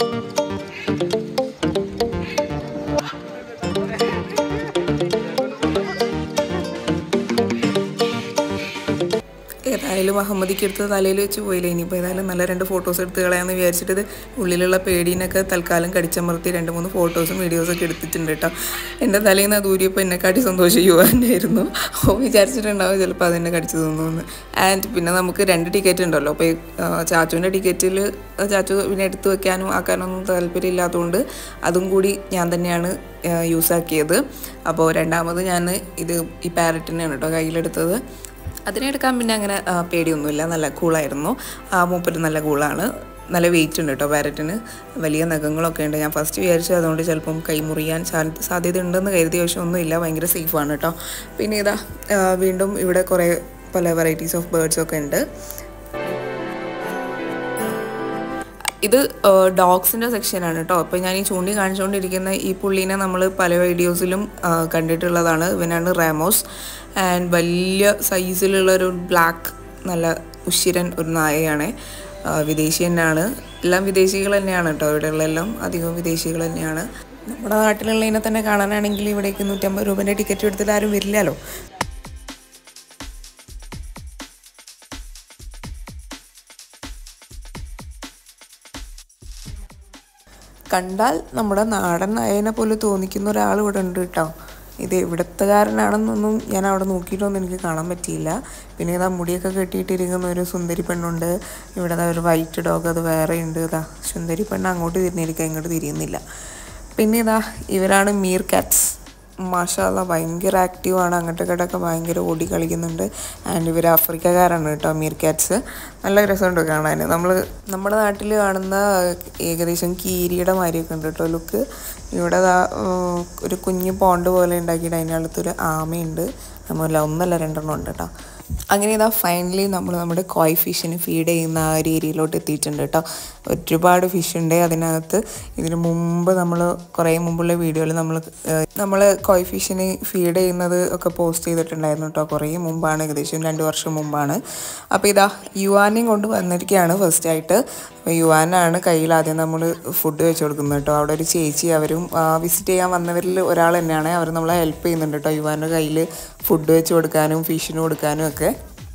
ഏതായാലും അഹമ്മദിക്ക് എടുത്ത് തലയിൽ വെച്ച് പോയില്ലേ ഇനിയിപ്പോൾ ഏതായാലും നല്ല രണ്ട് ഫോട്ടോസ് എടുത്ത് കളയാമെന്ന് വിചാരിച്ചിട്ട് ഇത് ഉള്ളിലുള്ള പേടീനൊക്കെ തൽക്കാലം കടിച്ചമർത്തി രണ്ട് മൂന്ന് ഫോട്ടോസും വീഡിയോസൊക്കെ എടുത്തിട്ടുണ്ട് കേട്ടോ എൻ്റെ തലയിൽ നിന്ന് അത് ഊരിയപ്പോൾ എന്നെക്കാട്ടി സന്തോഷം യുവാനായിരുന്നു ഓ വിചാരിച്ചിട്ടുണ്ടാവും ചിലപ്പോൾ അതെന്നെ കടിച്ചു തോന്നുന്നു ആൻഡ് പിന്നെ നമുക്ക് രണ്ട് ടിക്കറ്റ് ഉണ്ടല്ലോ അപ്പോൾ ഈ ആ, ചാച്ചുവിൻ്റെ ടിക്കറ്റിൽ ചാച്ചു പിന്നെ എടുത്ത് വെക്കാനും ആക്കാനൊന്നും താല്പര്യമില്ലാത്തതുകൊണ്ട് അതും കൂടി ഞാൻ തന്നെയാണ് യൂസ് ആക്കിയത് അപ്പോൾ രണ്ടാമത് ഞാൻ ഇത് ഈ പാരറ്റിനെയാണ് കേട്ടോ കയ്യിലെടുത്തത് അതിനെടുക്കാൻ പിന്നെ അങ്ങനെ ആ, പേടിയൊന്നുമില്ല നല്ല കൂളായിരുന്നു ആ മൂപ്പര് നല്ല കൂളാണ് നല്ല വെയിറ്റ് ഉണ്ട് കേട്ടോ പാരറ്റിന് വലിയ നഖങ്ങളൊക്കെ ഉണ്ട് ഞാൻ ഫസ്റ്റ് വിചാരിച്ചു അതുകൊണ്ട് ചിലപ്പം കൈ മുറിയാൻ സാ- സാധ്യത ഉണ്ടെന്ന് കരുതിയ പക്ഷെ ഒന്നുമില്ല ഭയങ്കര സേഫാണ് കേട്ടോ പിന്നെ ഇതാ ആ, വീണ്ടും ഇവിടെ കുറേ പല വെറൈറ്റീസ് ഓഫ് ബേർഡ്സ് ഒക്കെ ഉണ്ട് ഇത് ഡോഗ്സിൻ്റെ സെക്ഷനാണ് കേട്ടോ അപ്പോൾ ഞാൻ ഈ ചൂണ്ടി കാണിച്ചുകൊണ്ടിരിക്കുന്ന ഈ പുള്ളീനെ നമ്മൾ പല വീഡിയോസിലും ആ, കണ്ടിട്ടുള്ളതാണ് ഇവനാണ് റാമോസ് ആൻഡ് വലിയ സൈസിലുള്ള ഒരു ബ്ലാക്ക് നല്ല ഉശിരൻ ഒരു നായയാണ് ആ, വിദേശി തന്നെയാണ് എല്ലാം വിദേശികൾ തന്നെയാണ് കേട്ടോ ഇവിടെയുള്ള എല്ലാം അധികവും വിദേശികൾ തന്നെയാണ് നമ്മുടെ നാട്ടിലുള്ളതിനെ തന്നെ കാണാനാണെങ്കിൽ ഇവിടേക്ക് നൂറ്റമ്പത് രൂപേൻ്റെ ടിക്കറ്റ് എടുത്തിട്ട് ആരും വരില്ലല്ലോ കണ്ടാൽ നമ്മുടെ നാടൻ നായനെ പോലെ തോന്നിക്കുന്ന ഒരാൾ ഇവിടെ ഉണ്ട് കേട്ടോ ഇത് എവിടത്തുകാരനാണെന്നൊന്നും ഞാൻ അവിടെ നോക്കിയിട്ടൊന്നും എനിക്ക് കാണാൻ പറ്റിയില്ല പിന്നെ ഇതാ മുടിയൊക്കെ കെട്ടിയിട്ടിരിക്കുന്ന ഒരു സുന്ദരി പെണ്ണുണ്ട് ഇവിടെ ദാ ഒരു വൈറ്റ് ഡോഗ് അത് വേറെ ഉണ്ട് ഇതാ സുന്ദരി പെണ്ണ് അങ്ങോട്ട് തിരിഞ്ഞിരിക്കുക ഇങ്ങോട്ട് തിരിയുന്നില്ല പിന്നെ ഇതാ ഇവരാണ് മീർ കാറ്റ്സ് മാഷാല്ല ഭയങ്കര ആക്റ്റീവാണ് അങ്ങോട്ട് ഇങ്ങോട്ടൊക്കെ ഭയങ്കര ഓടി കളിക്കുന്നുണ്ട് ആൻഡ് ഇവർ ആഫ്രിക്കക്കാരാണ് കേട്ടോ മീർ കാറ്റ്സ് നല്ല രസമുണ്ട് കാണാൻ നമ്മൾ നമ്മുടെ നാട്ടിൽ കാണുന്ന ഏകദേശം കീരിയുടെ മാതിരിയൊക്കെ ഉണ്ട് കേട്ടോ ലുക്ക് ഇവിടെ ദാ ഉം, ഒരു കുഞ്ഞു പോണ്ട് പോലെ ഉണ്ടാക്കിയിട്ട് അതിനകത്തൊരു ആമയുണ്ട് നമ്മളല്ല ഒന്നല്ല രണ്ടെണ്ണം ഉണ്ട് കേട്ടോ അങ്ങനെ ഇതാ ഫൈനലി നമ്മൾ നമ്മുടെ കോയ് ഫിഷിന് ഫീഡ് ചെയ്യുന്ന ആ ഒരു ഏരിയയിലോട്ട് എത്തിയിട്ടുണ്ട് കേട്ടോ ഒരുപാട് ഫിഷ് ഉണ്ട് അതിനകത്ത് ഇതിന് മുമ്പ് നമ്മൾ കുറേ മുമ്പുള്ള വീഡിയോയിൽ നമ്മൾ നമ്മൾ കോയ് ഫിഷിന് ഫീഡ് ചെയ്യുന്നത് ഒക്കെ പോസ്റ്റ് ചെയ്തിട്ടുണ്ടായിരുന്നു കേട്ടോ കുറേ മുമ്പാണ് ഏകദേശം രണ്ട് വർഷം മുമ്പാണ് അപ്പോൾ ഇതാ യുവാനെയും കൊണ്ട് വന്നിരിക്കുകയാണ് ഫസ്റ്റ് ആയിട്ട് യുവാനാണ് കയ്യിൽ ആദ്യം നമ്മൾ ഫുഡ് വെച്ച് കൊടുക്കുന്നത് കേട്ടോ അവിടെ ഒരു ചേച്ചി അവരും വിസിറ്റ് ചെയ്യാൻ വന്നവരിൽ ഒരാൾ തന്നെയാണ് അവർ നമ്മളെ ഹെൽപ്പ് ചെയ്യുന്നുണ്ട് കേട്ടോ യുവാൻ്റെ കയ്യിൽ ഫുഡ് വെച്ച് കൊടുക്കാനും ഫിഷിന് കൊടുക്കാനും ഒക്കെ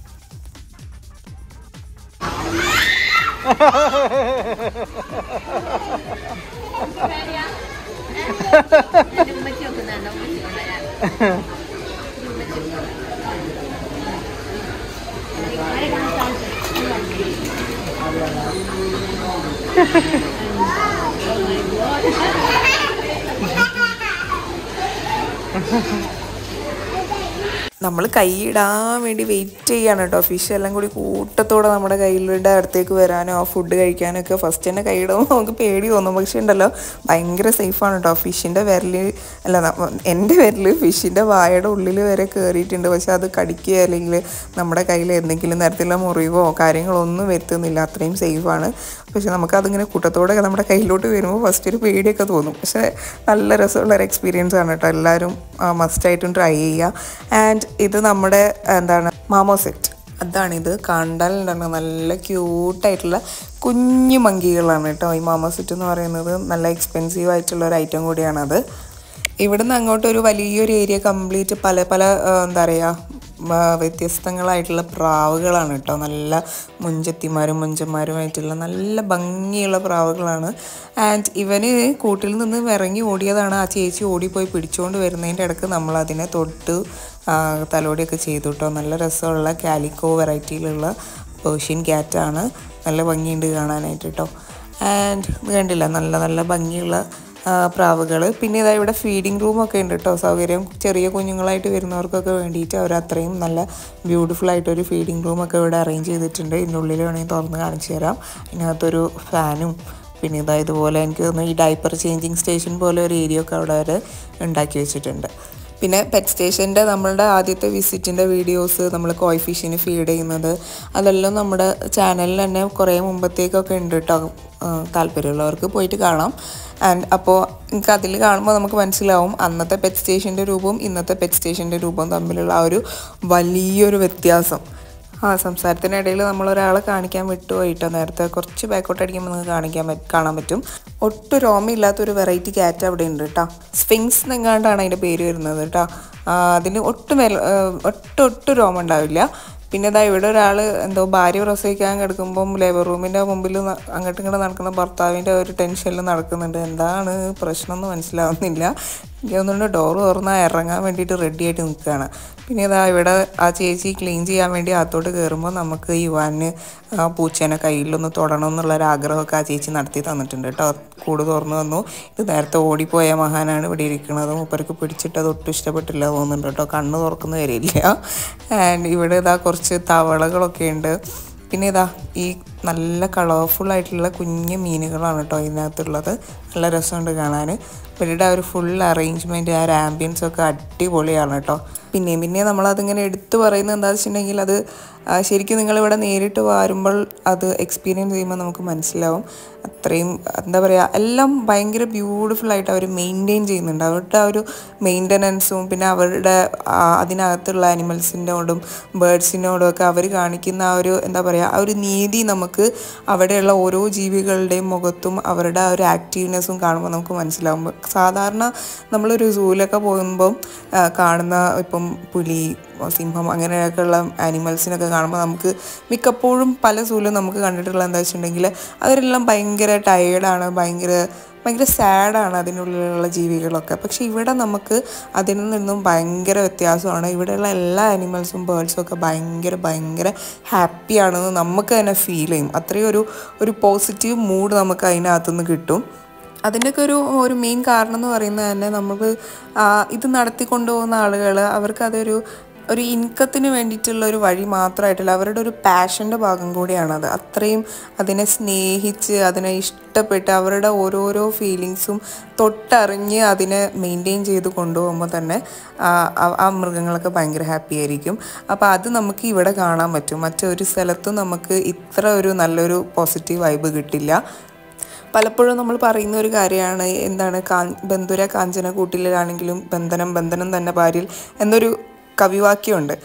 നമ്മൾ കൈയിടാൻ വേണ്ടി വെയിറ്റ് ചെയ്യാണ് കേട്ടോ ഫിഷ് എല്ലാം കൂടി കൂട്ടത്തോടെ നമ്മുടെ കയ്യിലുടെ അടുത്തേക്ക് വരാനോ ആ ഫുഡ് കഴിക്കാനോ ഒക്കെ ഫസ്റ്റ് തന്നെ കൈയിടുമ്പോൾ നമുക്ക് പേടി തോന്നും പക്ഷേ ഉണ്ടല്ലോ ഭയങ്കര സേഫാണ് കേട്ടോ ഫിഷിൻ്റെ വിരൽ അല്ല ന- എൻ്റെ വിരൽ ഫിഷിൻ്റെ വായയുടെ ഉള്ളിൽ വരെ കയറിയിട്ടുണ്ട് പക്ഷെ അത് കടിക്കുക അല്ലെങ്കിൽ നമ്മുടെ കയ്യിൽ എന്തെങ്കിലും തരത്തിലുള്ള മുറിവോ കാര്യങ്ങളോ ഒന്നും വരുത്തുന്നില്ല അത്രയും സേഫാണ് പക്ഷെ നമുക്കതിങ്ങനെ കൂട്ടത്തോടെ നമ്മുടെ കയ്യിലോട്ട് വരുമ്പോൾ ഫസ്റ്റ് ഒരു പേടിയൊക്കെ തോന്നും പക്ഷേ നല്ല രസമുള്ള ഒരു എക്സ്പീരിയൻസ് ആണ് കേട്ടോ എല്ലാവരും മസ്റ്റായിട്ടും ട്രൈ ചെയ്യുക ആൻഡ് ഇത് നമ്മുടെ എന്താണ് മാമോസെറ്റ് അതാണിത് കണ്ടാലുണ്ടാണ് നല്ല ക്യൂട്ടായിട്ടുള്ള കുഞ്ഞു മങ്കികളാണ് കേട്ടോ ഈ മാമോസെറ്റ് എന്ന് പറയുന്നത് നല്ല എക്സ്പെൻസീവ് ആയിട്ടുള്ള ഒരു ഐറ്റം കൂടിയാണത് ഇവിടുന്ന് അങ്ങോട്ട് ഒരു വലിയൊരു ഏരിയ കംപ്ലീറ്റ് പല പല ആ, എന്താ പറയുക വ്യത്യസ്തങ്ങളായിട്ടുള്ള പ്രാവുകളാണ് കേട്ടോ നല്ല മുഞ്ചത്തിമാരും മുഞ്ചന്മാരുമായിട്ടുള്ള നല്ല ഭംഗിയുള്ള പ്രാവുകളാണ് ആൻഡ് ഇവന് കൂട്ടിൽ നിന്ന് ഇറങ്ങി ഓടിയതാണ് ആ ചേച്ചി ഓടിപ്പോയി പിടിച്ചുകൊണ്ട് വരുന്നതിൻ്റെ ഇടയ്ക്ക് നമ്മൾ അതിനെ തൊട്ട് ആ, തലോടിയൊക്കെ ചെയ്തു കേട്ടോ നല്ല രസമുള്ള കാലിക്കോ വെറൈറ്റിയിലുള്ള പേർഷ്യൻ ക്യാറ്റാണ് നല്ല ഭംഗിയുണ്ട് കാണാനായിട്ട് കേട്ടോ ആൻഡ് ഇത് കണ്ടില്ല നല്ല നല്ല ഭംഗിയുള്ള പ്രാവുകൾ പിന്നെ ഇതാ ഇവിടെ ഫീഡിങ് റൂമൊക്കെ ഉണ്ട് കേട്ടോ സൗകര്യം ചെറിയ കുഞ്ഞുങ്ങളായിട്ട് വരുന്നവർക്കൊക്കെ വേണ്ടിയിട്ട് അവർ അത്രയും നല്ല ബ്യൂട്ടിഫുൾ ആയിട്ടൊരു ഫീഡിങ് റൂമൊക്കെ ഇവിടെ അറേഞ്ച് ചെയ്തിട്ടുണ്ട് ഇതിൻ്റെ ഉള്ളിൽ വേണമെങ്കിൽ തുറന്ന് കാണിച്ചു തരാം ഇതിനകത്തൊരു ഫാനും പിന്നെ ഇതാ ഇതുപോലെ എനിക്ക് തോന്നുന്നു ഈ ഡൈപ്പർ ചേഞ്ചിങ് സ്റ്റേഷൻ പോലെ ഒരു ഏരിയ ഒക്കെ അവിടെ അവർ ഉണ്ടാക്കി വെച്ചിട്ടുണ്ട് പിന്നെ പെറ്റ് സ്റ്റേഷൻ്റെ നമ്മളുടെ ആദ്യത്തെ വിസിറ്റിൻ്റെ വീഡിയോസ് നമ്മൾ കോയ് ഫിഷിന് ഫീഡ് ചെയ്യുന്നത് അതെല്ലാം നമ്മുടെ ചാനലിൽ തന്നെ കുറേ മുമ്പത്തേക്കൊക്കെ ഉണ്ട് കേട്ടോ ആ, താല്പര്യമുള്ളവർക്ക് പോയിട്ട് കാണാം ആൻഡ് അപ്പോൾ നിങ്ങൾക്ക് അതിൽ കാണുമ്പോൾ നമുക്ക് മനസ്സിലാവും അന്നത്തെ പെറ്റ് സ്റ്റേഷൻ്റെ രൂപവും ഇന്നത്തെ പെറ്റ് സ്റ്റേഷൻ്റെ രൂപവും തമ്മിലുള്ള ആ ഒരു വലിയൊരു വ്യത്യാസം ആ സംസാരത്തിനിടയിൽ നമ്മൾ ഒരാളെ കാണിക്കാൻ വിട്ടുപോയിട്ടോ നേരത്തെ കുറച്ച് ബാക്കോട്ട് അടിക്കുമ്പോൾ നിങ്ങൾക്ക് കാണിക്കാൻ പറ്റും കാണാൻ പറ്റും ഒട്ടും രോമയില്ലാത്തൊരു വെറൈറ്റി ക്യാറ്റ് അവിടെ ഉണ്ട് കേട്ടോ സ്ഫിങ്സ് എന്നെങ്ങാണ്ടാണ് അതിൻ്റെ പേര് വരുന്നത് കേട്ടോ ആ, അതിന് ഒട്ടും വില ഒട്ടും ഒട്ടും രോമം ഉണ്ടാവില്ല പിന്നെ ഇതാ ഇവിടെ ഒരാൾ എന്തോ ഭാര്യ പ്രസവിക്കാൻ കിടക്കുമ്പം ലേബർ റൂമിൻ്റെ മുമ്പിൽ ന- അങ്ങോട്ടും ഇങ്ങോട്ടും നടക്കുന്ന ഭർത്താവിൻ്റെ ഒരു ടെൻഷനിൽ നടക്കുന്നുണ്ട് എന്താണ് പ്രശ്നം എന്ന് മനസ്സിലാവുന്നില്ല എനിക്ക് തോന്നുന്നുണ്ട് ഡോറ് തുറന്നാൽ ഇറങ്ങാൻ വേണ്ടിയിട്ട് റെഡി ആയിട്ട് നിൽക്കുകയാണ് പിന്നെ ഇതാ ഇവിടെ ആ ചേച്ചി ക്ലീൻ ചെയ്യാൻ വേണ്ടി അകത്തോട്ട് കയറുമ്പോൾ നമുക്ക് യുവാന് ആ പൂച്ചേനെ കയ്യിലൊന്ന് തൊടണം എന്നുള്ളൊരു ആഗ്രഹമൊക്കെ ആ ചേച്ചി നടത്തി തന്നിട്ടുണ്ട് കേട്ടോ കൂട് തുറന്നു വന്നു ഇത് നേരത്തെ ഓടിപ്പോയ മഹാനാണ് ഇവിടെ ഇരിക്കുന്നത് മൂപ്പർക്ക് പിടിച്ചിട്ട് അത് ഒട്ടും ഇഷ്ടപ്പെട്ടില്ല തോന്നുന്നുണ്ട് കേട്ടോ കണ്ണ് തുറക്കുന്ന വരില്ല ആൻഡ് ഇവിടെ ഇതാ കുറച്ച് തവളകളൊക്കെ ഉണ്ട് പിന്നെ ഇതാ ഈ നല്ല കളർഫുൾ ആയിട്ടുള്ള കുഞ്ഞു മീനുകളാണ് കേട്ടോ ഇതിനകത്തുള്ളത് നല്ല രസമുണ്ട് കാണാൻ ഇവരുടെ ആ ഒരു ഫുൾ അറേഞ്ച്മെൻറ്റ് ആ ഒരു ആംബിയൻസ് ഒക്കെ അടിപൊളിയാണ് കേട്ടോ പിന്നെയും പിന്നെ നമ്മളതിങ്ങനെ എടുത്തു പറയുന്നത് എന്താണെന്ന് വെച്ചിട്ടുണ്ടെങ്കിൽ അത് ആ, ശരിക്കും നിങ്ങളിവിടെ നേരിട്ട് വരുമ്പോൾ അത് എക്സ്പീരിയൻസ് ചെയ്യുമ്പോൾ നമുക്ക് മനസ്സിലാവും അത്രയും എന്താ പറയുക എല്ലാം ഭയങ്കര ബ്യൂട്ടിഫുൾ ആയിട്ട് അവർ മെയിൻറ്റെയിൻ ചെയ്യുന്നുണ്ട് അവരുടെ ആ ഒരു മെയിൻ്റനൻസും പിന്നെ അവരുടെ ആ, അതിനകത്തുള്ള ആനിമൽസിനോടും ബേഡ്സിനോടും ഒക്കെ അവർ കാണിക്കുന്ന ആ ഒരു എന്താ പറയുക ആ ഒരു നീതി നമുക്ക് അവിടെയുള്ള ഓരോ ജീവികളുടെയും മുഖത്തും അവരുടെ ആ ഒരു ആക്റ്റീവ്നെസ്സും കാണുമ്പോൾ നമുക്ക് മനസ്സിലാവും സാധാരണ നമ്മളൊരു സൂവിലൊക്കെ പോകുമ്പം ആ, കാണുന്ന ഇപ്പം പുലി സിംഹം അങ്ങനെയൊക്കെയുള്ള ആനിമൽസിനൊക്കെ കാണുമ്പോൾ നമുക്ക് മിക്കപ്പോഴും പല സൂലും നമുക്ക് കണ്ടിട്ടുള്ള എന്താ വെച്ചിട്ടുണ്ടെങ്കിൽ അവരെല്ലാം ഭയങ്കര ടയേർഡാണ് ഭയങ്കര ഭയങ്കര സാഡാണ് അതിനുള്ളിലുള്ള ജീവികളൊക്കെ പക്ഷെ ഇവിടെ നമുക്ക് അതിൽ നിന്നും ഭയങ്കര വ്യത്യാസമാണ് ഇവിടെയുള്ള എല്ലാ ആനിമൽസും ബേർഡ്സും ഒക്കെ ഭയങ്കര ഭയങ്കര ഹാപ്പിയാണെന്ന് നമുക്ക് തന്നെ ഫീൽ ചെയ്യും അത്രയും ഒരു ഒരു പോസിറ്റീവ് മൂഡ് നമുക്ക് അതിനകത്തുനിന്ന് കിട്ടും അതിൻ്റെയൊക്കെ ഒരു ഒരു മെയിൻ കാരണം എന്ന് പറയുന്നത് തന്നെ നമുക്ക് ആ, ഇത് നടത്തിക്കൊണ്ടു പോകുന്ന ആളുകൾ അവർക്ക് അതൊരു ഒരു ഇൻകത്തിന് വേണ്ടിയിട്ടുള്ള ഒരു വഴി മാത്രമായിട്ടില്ല അവരുടെ ഒരു പാഷൻ്റെ ഭാഗം കൂടിയാണത് അത്രയും അതിനെ സ്നേഹിച്ച് അതിനെ ഇഷ്ടപ്പെട്ട് അവരുടെ ഓരോരോ ഫീലിങ്സും തൊട്ടറിഞ്ഞ് അതിനെ മെയിൻറ്റെയിൻ ചെയ്ത് കൊണ്ടുപോകുമ്പോൾ തന്നെ ആ, ആ- ആ മൃഗങ്ങളൊക്കെ ഭയങ്കര ഹാപ്പി ആയിരിക്കും അപ്പോൾ അത് നമുക്ക് ഇവിടെ കാണാൻ പറ്റും മറ്റൊരു സ്ഥലത്തും നമുക്ക് ഇത്ര ഒരു നല്ലൊരു പോസിറ്റീവ് വൈബ് കിട്ടില്ല പലപ്പോഴും നമ്മൾ പറയുന്ന ഒരു കാര്യമാണ് എന്താണ് കാ ബന്ധുര കാഞ്ചന കൂട്ടിലാണെങ്കിലും ബന്ധനം ബന്ധനം തന്നെ ഭാര്യയിൽ എന്നൊരു കവിവാക്യമുണ്ട്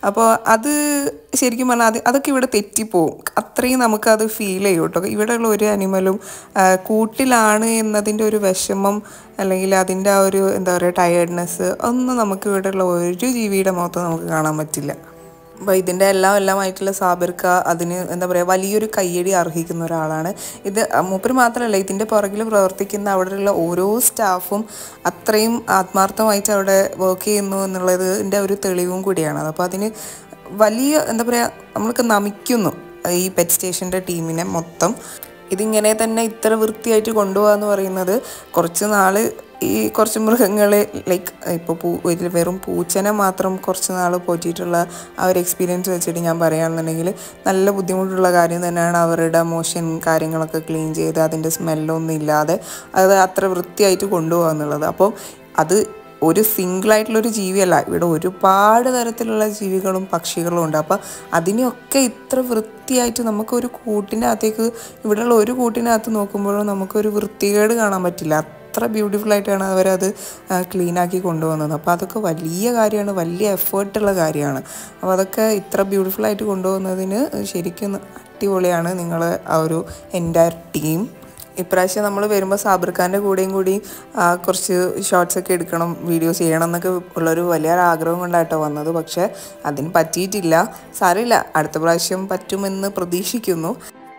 അപ്പോൾ അത് ശരിക്കും പറഞ്ഞാൽ അത് അതൊക്കെ ഇവിടെ തെറ്റിപ്പോവും അത്രയും നമുക്കത് ഫീൽ ചെയ്യും കേട്ടോ ഇവിടെയുള്ള ഒരു അനിമലും കൂട്ടിലാണ് എന്നതിൻ്റെ ഒരു വിഷമം അല്ലെങ്കിൽ അതിൻ്റെ ആ ഒരു എന്താ പറയുക ടയേർഡ്നെസ് ഒന്നും നമുക്ക് ഇവിടെയുള്ള ഒരു ജീവിയുടെ മുഖത്ത് നമുക്ക് കാണാൻ പറ്റില്ല അപ്പോൾ ഇതിൻ്റെ എല്ലാം എല്ലാമായിട്ടുള്ള സാബിർക്ക അതിന് എന്താ പറയുക വലിയൊരു കയ്യടി അർഹിക്കുന്ന ഒരാളാണ് ഇത് മൂപ്പര് മാത്രമല്ല ഇതിൻ്റെ പുറകിൽ പ്രവർത്തിക്കുന്ന അവിടെയുള്ള ഓരോ സ്റ്റാഫും അത്രയും ആത്മാർത്ഥമായിട്ട് അവിടെ വർക്ക് ചെയ്യുന്നു എന്നുള്ളതിൻ്റെ ഒരു തെളിവും കൂടിയാണ് അപ്പോൾ അതിന് വലിയ എന്താ പറയുക നമ്മൾക്ക് നമിക്കുന്നു ഈ പെറ്റ് സ്റ്റേഷൻ്റെ ടീമിനെ മൊത്തം ഇതിങ്ങനെ തന്നെ ഇത്ര വൃത്തിയായിട്ട് കൊണ്ടുപോകുക എന്ന് പറയുന്നത് കുറച്ച് നാൾ ഈ കുറച്ച് മൃഗങ്ങളെ ലൈക്ക് ഇപ്പോൾ പൂ ഒരു വെറും പൂച്ചനെ മാത്രം കുറച്ച് നാൾ പോറ്റിയിട്ടുള്ള ആ ഒരു എക്സ്പീരിയൻസ് വെച്ചിട്ട് ഞാൻ പറയുകയാണെന്നുണ്ടെങ്കിൽ നല്ല ബുദ്ധിമുട്ടുള്ള കാര്യം തന്നെയാണ് അവരുടെ മോഷൻ കാര്യങ്ങളൊക്കെ ക്ലീൻ ചെയ്ത് അതിൻ്റെ സ്മെല്ലൊന്നും ഇല്ലാതെ അത് അത്ര വൃത്തിയായിട്ട് കൊണ്ടുപോകുക എന്നുള്ളത് അപ്പോൾ അത് ഒരു സിംഗിളായിട്ടുള്ളൊരു ജീവിയല്ല ഇവിടെ ഒരുപാട് തരത്തിലുള്ള ജീവികളും പക്ഷികളും ഉണ്ട് അപ്പോൾ അതിനെയൊക്കെ ഇത്ര വൃത്തിയായിട്ട് നമുക്കൊരു കൂട്ടിനകത്തേക്ക് ഇവിടെയുള്ള ഒരു കൂട്ടിനകത്ത് നോക്കുമ്പോഴും നമുക്കൊരു വൃത്തികേട് കാണാൻ പറ്റില്ല അത്ര ബ്യൂട്ടിഫുൾ ആയിട്ടാണ് അവരത് ക്ലീൻ ആക്കി കൊണ്ടുവന്നത് അപ്പോൾ അതൊക്കെ വലിയ കാര്യമാണ് വലിയ എഫേർട്ടുള്ള കാര്യമാണ് അപ്പോൾ അതൊക്കെ ഇത്ര ബ്യൂട്ടിഫുൾ ആയിട്ട് കൊണ്ടുപോകുന്നതിന് ശരിക്കും അടിപൊളിയാണ് നിങ്ങൾ ആ ഒരു എൻറ്റയർ ടീം ഇപ്രാവശ്യം നമ്മൾ വരുമ്പോൾ സാബിർ ഖാൻ്റെ കൂടെയും കൂടി ആ, കുറച്ച് ഷോർട്സ് ഒക്കെ എടുക്കണം വീഡിയോസ് ചെയ്യണം എന്നൊക്കെ ഉള്ളൊരു വലിയ ആഗ്രഹം കൊണ്ടാട്ടോ വന്നത് പക്ഷേ അതിന് പറ്റിയിട്ടില്ല സാരമില്ല അടുത്ത പ്രാവശ്യം പറ്റുമെന്ന് പ്രതീക്ഷിക്കുന്നു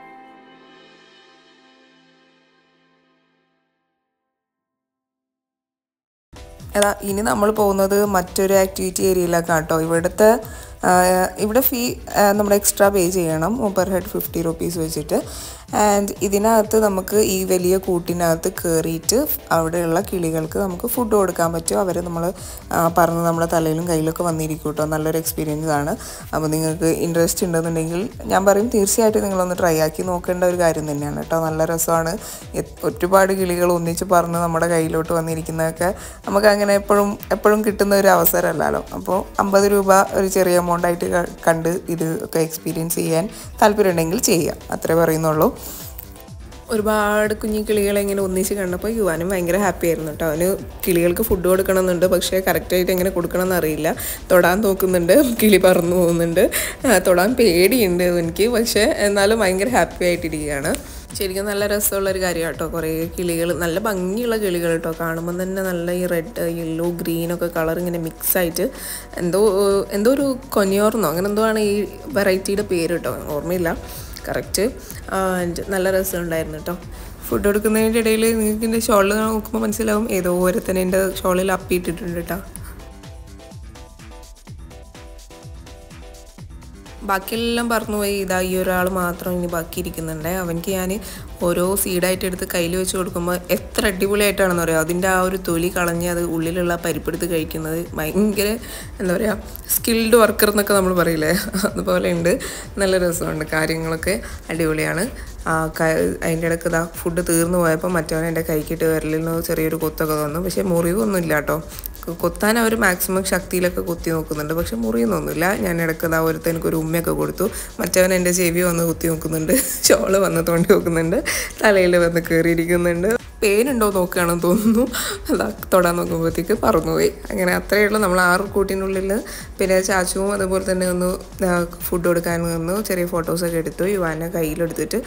അതാ ഇനി നമ്മൾ പോകുന്നത് മറ്റൊരു ആക്ടിവിറ്റി ഏരിയയിലേക്കാണ് കേട്ടോ ഇവിടുത്തെ ആ, ഇവിടെ ഫീ നമ്മൾ എക്സ്ട്രാ പേ ചെയ്യണം പെർ ഹെഡ് ഫിഫ്റ്റി റുപ്പീസ് വെച്ചിട്ട് ആൻഡ് ഇതിനകത്ത് നമുക്ക് ഈ വലിയ കൂട്ടിനകത്ത് കയറിയിട്ട് അവിടെയുള്ള കിളികൾക്ക് നമുക്ക് ഫുഡ് കൊടുക്കാൻ പറ്റും അവർ നമ്മൾ പറന്ന് നമ്മുടെ തലയിലും കയ്യിലൊക്കെ വന്നിരിക്കും കേട്ടോ നല്ലൊരു എക്സ്പീരിയൻസ് ആണ് അപ്പോൾ നിങ്ങൾക്ക് ഇൻട്രസ്റ്റ് ഉണ്ടെന്നുണ്ടെങ്കിൽ ഞാൻ പറയും തീർച്ചയായിട്ടും നിങ്ങളൊന്ന് ട്രൈ ആക്കി നോക്കേണ്ട ഒരു കാര്യം തന്നെയാണ് കേട്ടോ നല്ല രസമാണ് എ- ഒരുപാട് കിളികൾ ഒന്നിച്ച് പറന്ന് നമ്മുടെ കയ്യിലോട്ട് വന്നിരിക്കുന്നതൊക്കെ നമുക്ക് അങ്ങനെ എപ്പോഴും എപ്പോഴും കിട്ടുന്ന ഒരു അവസരമല്ലല്ലോ അപ്പോൾ അമ്പത് രൂപ ഒരു ചെറിയ എമൗണ്ട് ആയിട്ട് ക- കണ്ട് ഇത് ഒക്കെ എക്സ്പീരിയൻസ് ചെയ്യാൻ താല്പര്യമുണ്ടെങ്കിൽ ചെയ്യാം അത്രേ പറയുന്നുള്ളൂ ഒരുപാട് കുഞ്ഞു കിളികളെ ഇങ്ങനെ ഒന്നിച്ച് കണ്ടപ്പോൾ യുവാനും ഭയങ്കര ഹാപ്പി ആയിരുന്നു കേട്ടോ അവന് കിളികൾക്ക് ഫുഡ് കൊടുക്കണമെന്നുണ്ട് പക്ഷേ കറക്റ്റായിട്ട് എങ്ങനെ കൊടുക്കണമെന്ന് അറിയില്ല തൊടാൻ നോക്കുന്നുണ്ട് കിളി പറന്നു പോകുന്നുണ്ട് ആ, തൊടാൻ പേടിയുണ്ട് എനിക്ക് പക്ഷേ എന്നാലും ഭയങ്കര ഹാപ്പി ആയിട്ടിരിക്കുകയാണ് ശരിക്കും നല്ല രസമുള്ള ഒരു കാര്യം കേട്ടോ കുറേ കിളികൾ നല്ല ഭംഗിയുള്ള കിളികൾ കേട്ടോ കാണുമ്പോൾ തന്നെ നല്ല ഈ റെഡ് യെല്ലോ ഗ്രീൻ ഒക്കെ കളർ ഇങ്ങനെ മിക്സ് ആയിട്ട് എന്തോ ഏഹ്, എന്തോ ഒരു കൊനിയോർന്നോ അങ്ങനെ എന്തോ ആണ് ഈ വെറൈറ്റിയുടെ പേര് കേട്ടോ ഓർമ്മയില്ല കറക്റ്റ് നല്ല രസമുണ്ടായിരുന്നു കേട്ടോ ഫുഡ് കൊടുക്കുന്നതിൻ്റെ ഇടയിൽ നിങ്ങൾക്ക് എൻ്റെ ഷോളിൽ നോക്കുമ്പോൾ മനസ്സിലാവും ഏതോ ഓരോരുത്തന്നെ എൻ്റെ ഷോളിൽ അപ്പിയിട്ടിട്ടുണ്ട് കേട്ടോ ബാക്കിയെല്ലാം പറന്നുപോയി ഇതാ ഈ ഒരാൾ മാത്രം ഇനി ബാക്കി ഇരിക്കുന്നുണ്ട് അവൻക്ക് ഞാൻ ഓരോ സീഡായിട്ട് എടുത്ത് കയ്യിൽ വെച്ച് കൊടുക്കുമ്പോൾ എത്ര അടിപൊളിയായിട്ടാണെന്ന് പറയാം അതിൻ്റെ ആ ഒരു തൊലി കളഞ്ഞ് അത് ഉള്ളിലുള്ള പരിപ്പെടുത്ത് കഴിക്കുന്നത് ഭയങ്കര എന്താ പറയുക സ്കിൽഡ് വർക്കർ എന്നൊക്കെ നമ്മൾ പറയില്ലേ അതുപോലെ ഉണ്ട് നല്ല രസമുണ്ട് കാര്യങ്ങളൊക്കെ അടിപൊളിയാണ് ആ, ക- അതിൻ്റെ ഇടയ്ക്ക് ഇതാ ഫുഡ് തീർന്നു പോയപ്പോൾ മറ്റവൻ എൻ്റെ കൈക്കിട്ട് വിരലിൽ നിന്ന് ചെറിയൊരു കൊത്തൊക്കെ തന്നു പക്ഷേ മുറിവൊന്നും ഇല്ല കേട്ടോ കൊത്താൻ അവർ മാക്സിമം ശക്തിയിലൊക്കെ കുത്തി നോക്കുന്നുണ്ട് പക്ഷെ മുറിയൊന്നുമില്ല ഞാൻ ഇടയ്ക്ക് ഇതാ ഒരുത്തനക്ക് ഒരു ഉമ്മയൊക്കെ കൊടുത്തു മറ്റവൻ എൻ്റെ ചെവി വന്ന് കുത്തി നോക്കുന്നുണ്ട് ഷോള് വന്ന് തോണ്ടി നോക്കുന്നുണ്ട് തലയിൽ വന്ന് കയറിയിരിക്കുന്നുണ്ട് പേനുണ്ടോ നോക്കുകയാണെന്ന് തോന്നുന്നു അതാ തൊടാൻ നോക്കുമ്പോഴത്തേക്ക് പറന്നുപോയി അങ്ങനെ അത്രയേ ഉള്ളൂ നമ്മൾ ആറ് കൂട്ടിനുള്ളിൽ പിന്നെ ചാച്ചുവും അതുപോലെ തന്നെ ഒന്ന് ഫുഡ് കൊടുക്കാൻ നിന്നു ചെറിയ ഫോട്ടോസൊക്കെ എടുത്തു യുവാനെ കയ്യിലെടുത്തിട്ട്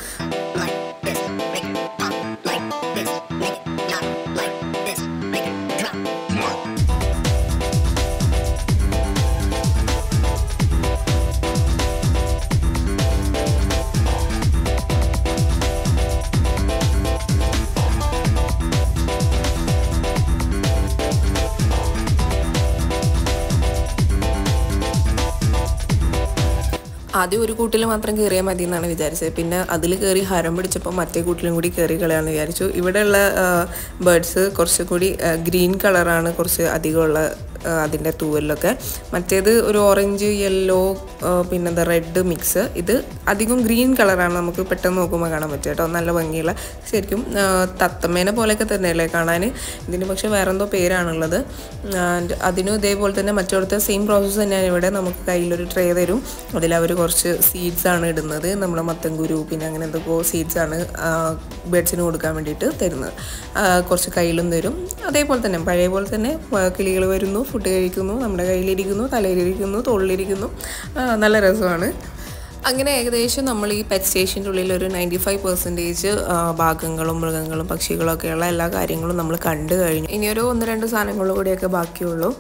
ആദ്യം ഒരു കൂട്ടിൽ മാത്രം കയറിയാൽ മതി എന്നാണ് വിചാരിച്ചത് പിന്നെ അതിൽ കയറി ഹരം പിടിച്ചപ്പോൾ മറ്റേ കൂട്ടിലും കൂടി കയറി കളയാമെന്ന് വിചാരിച്ചു ഇവിടെയുള്ള ബേർഡ്സ് കുറച്ചും കൂടി ഗ്രീൻ കളറാണ് കുറച്ച് അധികമുള്ള ആ, അതിൻ്റെ തൂവലിലൊക്കെ മറ്റേത് ഒരു ഓറഞ്ച് യെല്ലോ പിന്നെന്താ റെഡ് മിക്സ് ഇത് അധികം ഗ്രീൻ കളറാണ് നമുക്ക് പെട്ടെന്ന് നോക്കുമ്പോൾ കാണാൻ പറ്റുക കേട്ടോ നല്ല ഭംഗിയുള്ള ശരിക്കും ആ, തത്തമ്മേനെ പോലെയൊക്കെ തന്നെയല്ലേ കാണാൻ ഇതിന് പക്ഷേ വേറെന്തോ പേരാണുള്ളത് ആൻഡ് അതിനും ഇതേപോലെ തന്നെ മറ്റിടത്തെ സെയിം പ്രോസസ്സ് തന്നെയാണ് ഇവിടെ നമുക്ക് കയ്യിലൊരു ട്രേ തരും അതിൽ അവർ കുറച്ച് സീഡ്സ് ആണ് ഇടുന്നത് നമ്മുടെ മത്തൻകുരു പിന്നെ അങ്ങനെ എന്തൊക്കെയോ സീഡ്സ് ആണ് ബേഡ്സിന് കൊടുക്കാൻ വേണ്ടിയിട്ട് തരുന്നത് ആ, കുറച്ച് കയ്യിലും തരും അതേപോലെ തന്നെ പഴയ പോലെ തന്നെ കിളികൾ വരുന്നു ഫുഡ് കഴിക്കുന്നു നമ്മുടെ കയ്യിലിരിക്കുന്നു തലയിലിരിക്കുന്നു തോളിലിരിക്കുന്നു ആ, നല്ല രസമാണ് അങ്ങനെ ഏകദേശം നമ്മൾ ഈ പെറ്റ് സ്റ്റേഷൻ്റെ ഉള്ളിൽ ഒരു നയൻറ്റി ഫൈവ് പെർസെൻറ്റേജ് ഭാഗങ്ങളും മൃഗങ്ങളും പക്ഷികളും ഒക്കെയുള്ള എല്ലാ കാര്യങ്ങളും നമ്മൾ കണ്ടു കഴിഞ്ഞു ഇനി ഒരു ഒന്ന് രണ്ട് സാധനങ്ങളും കൂടിയൊക്കെ ബാക്കിയുള്ളൂ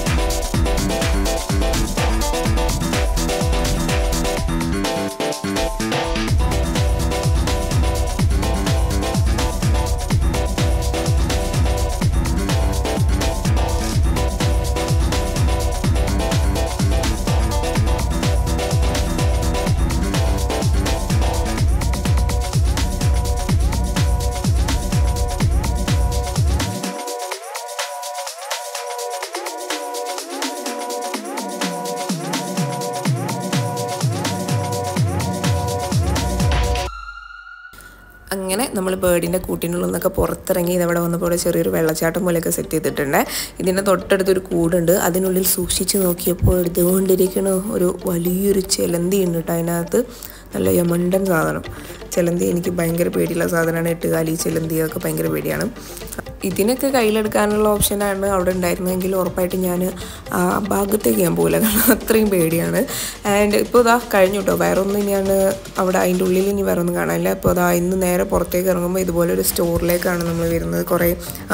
അങ്ങനെ നമ്മൾ ബേർഡിൻ്റെ കൂട്ടിനുള്ളിൽ നിന്നൊക്കെ പുറത്തിറങ്ങി ഇതവിടെ വന്നപ്പോൾ ഇവിടെ ചെറിയൊരു വെള്ളച്ചാട്ടം പോലെയൊക്കെ സെറ്റ് ചെയ്തിട്ടുണ്ട് ഇതിൻ്റെ തൊട്ടടുത്തൊരു കൂടുണ്ട് അതിനുള്ളിൽ സൂക്ഷിച്ച് നോക്കിയപ്പോൾ എടുത്തുകൊണ്ടിരിക്കണ ഒരു വലിയൊരു ചെലന്തി ഉണ്ട് കേട്ടോ അതിനകത്ത് നല്ല യമണ്ടൻ സാധനം ചെലന്തി എനിക്ക് ഭയങ്കര പേടിയുള്ള സാധനമാണ് എട്ടുകാലി ചെലന്തി അതൊക്കെ ഭയങ്കര പേടിയാണ് ഇതിനൊക്കെ കയ്യിലെടുക്കാനുള്ള ഓപ്ഷനാണ് അവിടെ ഉണ്ടായിരുന്നെങ്കിൽ ഉറപ്പായിട്ട് ഞാൻ ആ ഭാഗത്തേക്ക് ഞാൻ പോകില്ല കാരണം അത്രയും പേടിയാണ് ആൻഡ് ഇപ്പോൾ ഇതാ കഴിഞ്ഞു കേട്ടോ വേറെ ഒന്നും ഞാൻ അവിടെ അതിൻ്റെ ഉള്ളിൽ ഇനി വേറെ ഒന്നും കാണാനില്ല ഇപ്പോൾ ഇതാ ഇന്ന് നേരെ പുറത്തേക്ക് ഇറങ്ങുമ്പോൾ ഇതുപോലെ ഒരു സ്റ്റോറിലേക്കാണ് നമ്മൾ വരുന്നത് കുറേ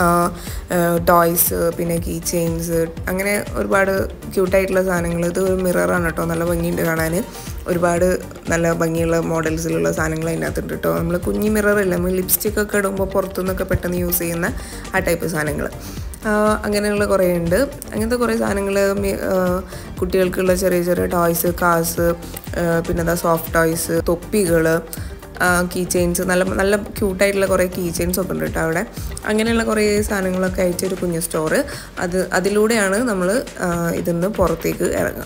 ടോയ്സ് പിന്നെ കീ ചെയിൻസ് അങ്ങനെ ഒരുപാട് ക്യൂട്ടായിട്ടുള്ള സാധനങ്ങൾ ഇത് ഒരു മിററാണ് കേട്ടോ നല്ല ഭംഗിയുണ്ട് കാണാൻ ഒരുപാട് നല്ല ഭംഗിയുള്ള മോഡൽസിലുള്ള സാധനങ്ങൾ അതിനകത്തുണ്ട് കേട്ടോ നമ്മൾ കുഞ്ഞി മിററില്ല നമ്മൾ ലിപ്സ്റ്റിക് ഒക്കെ ഇടുമ്പോൾ പുറത്തുനിന്നൊക്കെ പെട്ടെന്ന് യൂസ് ചെയ്യുന്ന ആ ടൈപ്പ് സാധനങ്ങൾ അങ്ങനെയുള്ള കുറേ ഉണ്ട് അങ്ങനത്തെ കുറേ സാധനങ്ങൾ കുട്ടികൾക്കുള്ള ചെറിയ ചെറിയ ടോയ്സ് കാസ് പിന്നെ എന്താ സോഫ്റ്റ് ടോയ്സ് തൊപ്പികൾ കീ ചെയിൻസ് നല്ല നല്ല ക്യൂട്ടായിട്ടുള്ള കുറേ കീ ചെയിൻസ് ഒക്കെ ഉണ്ട് കേട്ടോ അവിടെ അങ്ങനെയുള്ള കുറേ സാധനങ്ങളൊക്കെ ആയിട്ട് ഒരു കുഞ്ഞു സ്റ്റോറ് അത് അതിലൂടെയാണ് നമ്മൾ ഇതിന്ന് പുറത്തേക്ക് ഇറങ്ങുക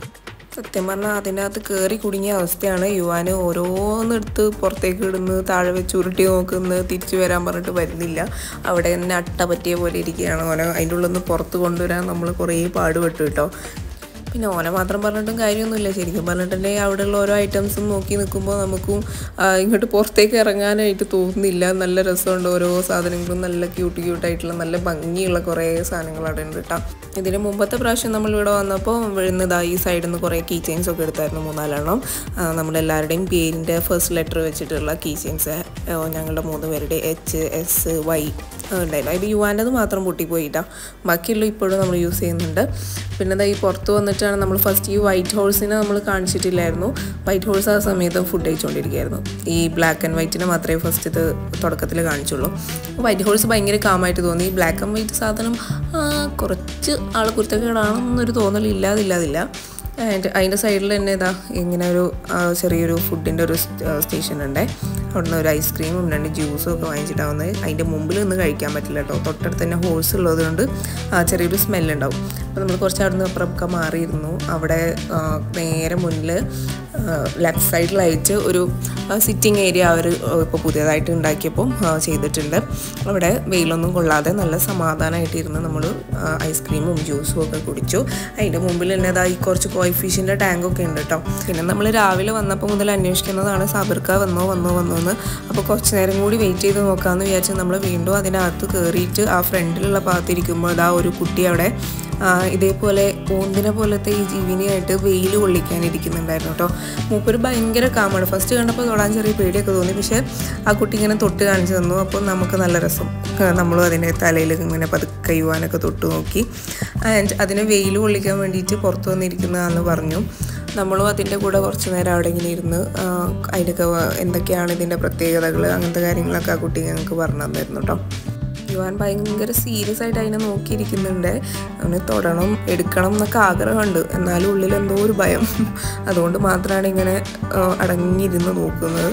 സത്യം പറഞ്ഞാൽ അതിൻ്റെ അകത്ത് കയറി കുടുങ്ങിയ അവസ്ഥയാണ് യുവാന് ഓരോന്നെടുത്ത് പുറത്തേക്ക് ഇടുന്നു താഴെ വെച്ച് ഉരുട്ടി നോക്കുന്നു തിരിച്ചു വരാൻ പറഞ്ഞിട്ട് വരുന്നില്ല അവിടെ തന്നെ അട്ട പറ്റിയ പോലെ ഇരിക്കുകയാണ് ഓനെ അതിൻ്റെ ഉള്ളിൽ നിന്ന് പുറത്ത് കൊണ്ടുവരാൻ നമ്മൾ കുറേ പാടുപെട്ടു കേട്ടോ പിന്നെ ഓനെ മാത്രം പറഞ്ഞിട്ടും കാര്യമൊന്നുമില്ല ശരിക്കും പറഞ്ഞിട്ടുണ്ടെങ്കിൽ അവിടെയുള്ള ഓരോ ഐറ്റംസും നോക്കി നിൽക്കുമ്പോൾ നമുക്കും ആ, ഇങ്ങോട്ട് പുറത്തേക്ക് ഇറങ്ങാനായിട്ട് തോന്നുന്നില്ല നല്ല രസമുണ്ട് ഓരോ സാധനങ്ങളും നല്ല ക്യൂട്ട് ക്യൂട്ടായിട്ടുള്ള നല്ല ഭംഗിയുള്ള കുറേ സാധനങ്ങൾ അവിടെ ഉണ്ട് കേട്ടോ ഇതിന് മുമ്പത്തെ പ്രാവശ്യം നമ്മൾ ഇവിടെ വന്നപ്പോൾ ഇവിടുന്ന് ഈ സൈഡിൽ നിന്ന് കുറേ കീ ചെയിൻസ് ഒക്കെ എടുത്തായിരുന്നു മൂന്നാലെണ്ണം ആ, നമ്മളെല്ലാവരുടെയും പേരിൻ്റെ ഫസ്റ്റ് ലെറ്റർ വെച്ചിട്ടുള്ള കീ ചെയിൻസ് ഞങ്ങളുടെ മൂന്ന് പേരുടെ എച്ച് എസ് വൈ ഉണ്ടായിരുന്നു അതിൽ യുവാൻ്റെത് മാത്രം പൊട്ടിപ്പോയിട്ടാ ബാക്കിയുള്ള ഇപ്പോഴും നമ്മൾ യൂസ് ചെയ്യുന്നുണ്ട് പിന്നെ ദാ ഈ പുറത്ത് വന്നിട്ടാണ് നമ്മൾ ഫസ്റ്റ് ഈ വൈറ്റ് ഹോഴ്സിനെ നമ്മൾ കാണിച്ചിട്ടില്ലായിരുന്നു വൈറ്റ് ഹോഴ്സ് ആ സമയത്ത് ഫുഡ് കഴിച്ചുകൊണ്ടിരിക്കുകയായിരുന്നു ഈ ബ്ലാക്ക് ആൻഡ് വൈറ്റിനെ മാത്രമേ ഫസ്റ്റ് ഇത് തുടക്കത്തിൽ കാണിച്ചുള്ളൂ വൈറ്റ് ഹോഴ്സ് ഭയങ്കര കാമായിട്ട് തോന്നി ബ്ലാക്ക് ആൻഡ് വൈറ്റ് സാധനം ആ, കുറച്ച് ആൾ കുരുത്തക്കേടാണെന്നൊരു തോന്നൽ ഇല്ലാതില്ലാതില്ല ആൻഡ് അതിൻ്റെ സൈഡിൽ തന്നെ ഇതാ ഇങ്ങനെ ഒരു ആ, ചെറിയൊരു ഫുഡിൻ്റെ ഒരു സ്റ്റേഷൻ ഉണ്ട് അവിടുന്ന് ഒരു ഐസ്ക്രീമും രണ്ട് ജ്യൂസും ഒക്കെ വാങ്ങിച്ചിട്ടാവുന്നത് അതിൻ്റെ മുമ്പിൽ നിന്ന് കഴിക്കാൻ പറ്റില്ല കേട്ടോ തൊട്ടടുത്ത് തന്നെ ഹോഴ്സ് ഉള്ളത് കൊണ്ട് ആ, ചെറിയൊരു സ്മെല്ലുണ്ടാവും അപ്പോൾ നമ്മൾ കുറച്ച് അവിടെ നിന്ന് അപ്പുറമൊക്കെ മാറിയിരുന്നു അവിടെ ആ, നേരെ മുന്നിൽ ലെഫ്റ്റ് സൈഡിലായിട്ട് ഒരു സിറ്റിംഗ് ഏരിയ അവർ ഇപ്പോൾ പുതിയതായിട്ട് ഉണ്ടാക്കിയപ്പോൾ ആ, ചെയ്തിട്ടുണ്ട് അവിടെ വെയിലൊന്നും കൊള്ളാതെ നല്ല സമാധാനമായിട്ട് ഇരുന്ന് നമ്മൾ ഐസ്ക്രീമും ജ്യൂസും ഒക്കെ കുടിച്ചു അതിൻ്റെ മുമ്പിൽ തന്നെ ഇതാ ഈ കുറച്ച് കോയിഫിഷ്യൻ്റെ ടാങ്കൊക്കെ ഉണ്ട് കേട്ടോ പിന്നെ നമ്മൾ രാവിലെ വന്നപ്പോൾ മുതൽ അന്വേഷിക്കുന്നതാണ് സാബിർക്ക വന്നോ വന്നോ വന്നോ എന്ന് അപ്പോൾ കുറച്ച് നേരം കൂടി വെയിറ്റ് ചെയ്ത് നോക്കാമെന്ന് വിചാരിച്ച് നമ്മൾ വീണ്ടും അതിനകത്ത് കയറിയിട്ട് ആ ഫ്രണ്ടിലുള്ള ഭാഗത്തിരിക്കുമ്പോൾ ഇതാ ഒരു കുട്ടി അവിടെ ആ, ഇതേപോലെ ഓന്തിനെ പോലത്തെ ഈ ജീവിനെയായിട്ട് വെയിൽ കൊള്ളിക്കാൻ ഇരിക്കുന്നുണ്ടായിരുന്നു കേട്ടോ മൂപ്പര് ഭയങ്കര കാമാണ് ഫസ്റ്റ് കണ്ടപ്പോൾ തൊടാൻ ചെറിയ പേടിയൊക്കെ തോന്നി പക്ഷേ ആ കുട്ടി ഇങ്ങനെ തൊട്ട് കാണിച്ചു തന്നു അപ്പോൾ നമുക്ക് നല്ല രസം ആ, നമ്മളും അതിൻ്റെ തലയിൽ ഇങ്ങനെ പതുക്കെ യുവാനൊക്കെ തൊട്ട് നോക്കി ആൻഡ് അതിനെ വെയിൽ കൊള്ളിക്കാൻ വേണ്ടിയിട്ട് പുറത്ത് വന്നിരിക്കുന്നതാണെന്ന് പറഞ്ഞു നമ്മളും അതിൻ്റെ കൂടെ കുറച്ച് നേരം അവിടെ ഇങ്ങനെ ഇരുന്ന് ആ, അതിൻ്റെയൊക്കെ വ- എന്തൊക്കെയാണ് ഇതിൻ്റെ പ്രത്യേകതകൾ അങ്ങനത്തെ കാര്യങ്ങളൊക്കെ ആ കുട്ടി ഞങ്ങൾക്ക് പറഞ്ഞു തന്നിരുന്നു കേട്ടോ യുവാൻ ഭയങ്കര സീരിയസ് ആയിട്ട് അതിനെ നോക്കിയിരിക്കുന്നുണ്ട് അവന് തൊടണം എടുക്കണം എന്നൊക്കെ ആഗ്രഹമുണ്ട് എന്നാലും ഉള്ളിൽ എന്തോ ഒരു ഭയം അതുകൊണ്ട് മാത്രമാണ് ഇങ്ങനെ ആ, അടങ്ങിയിരുന്ന് നോക്കുന്നത്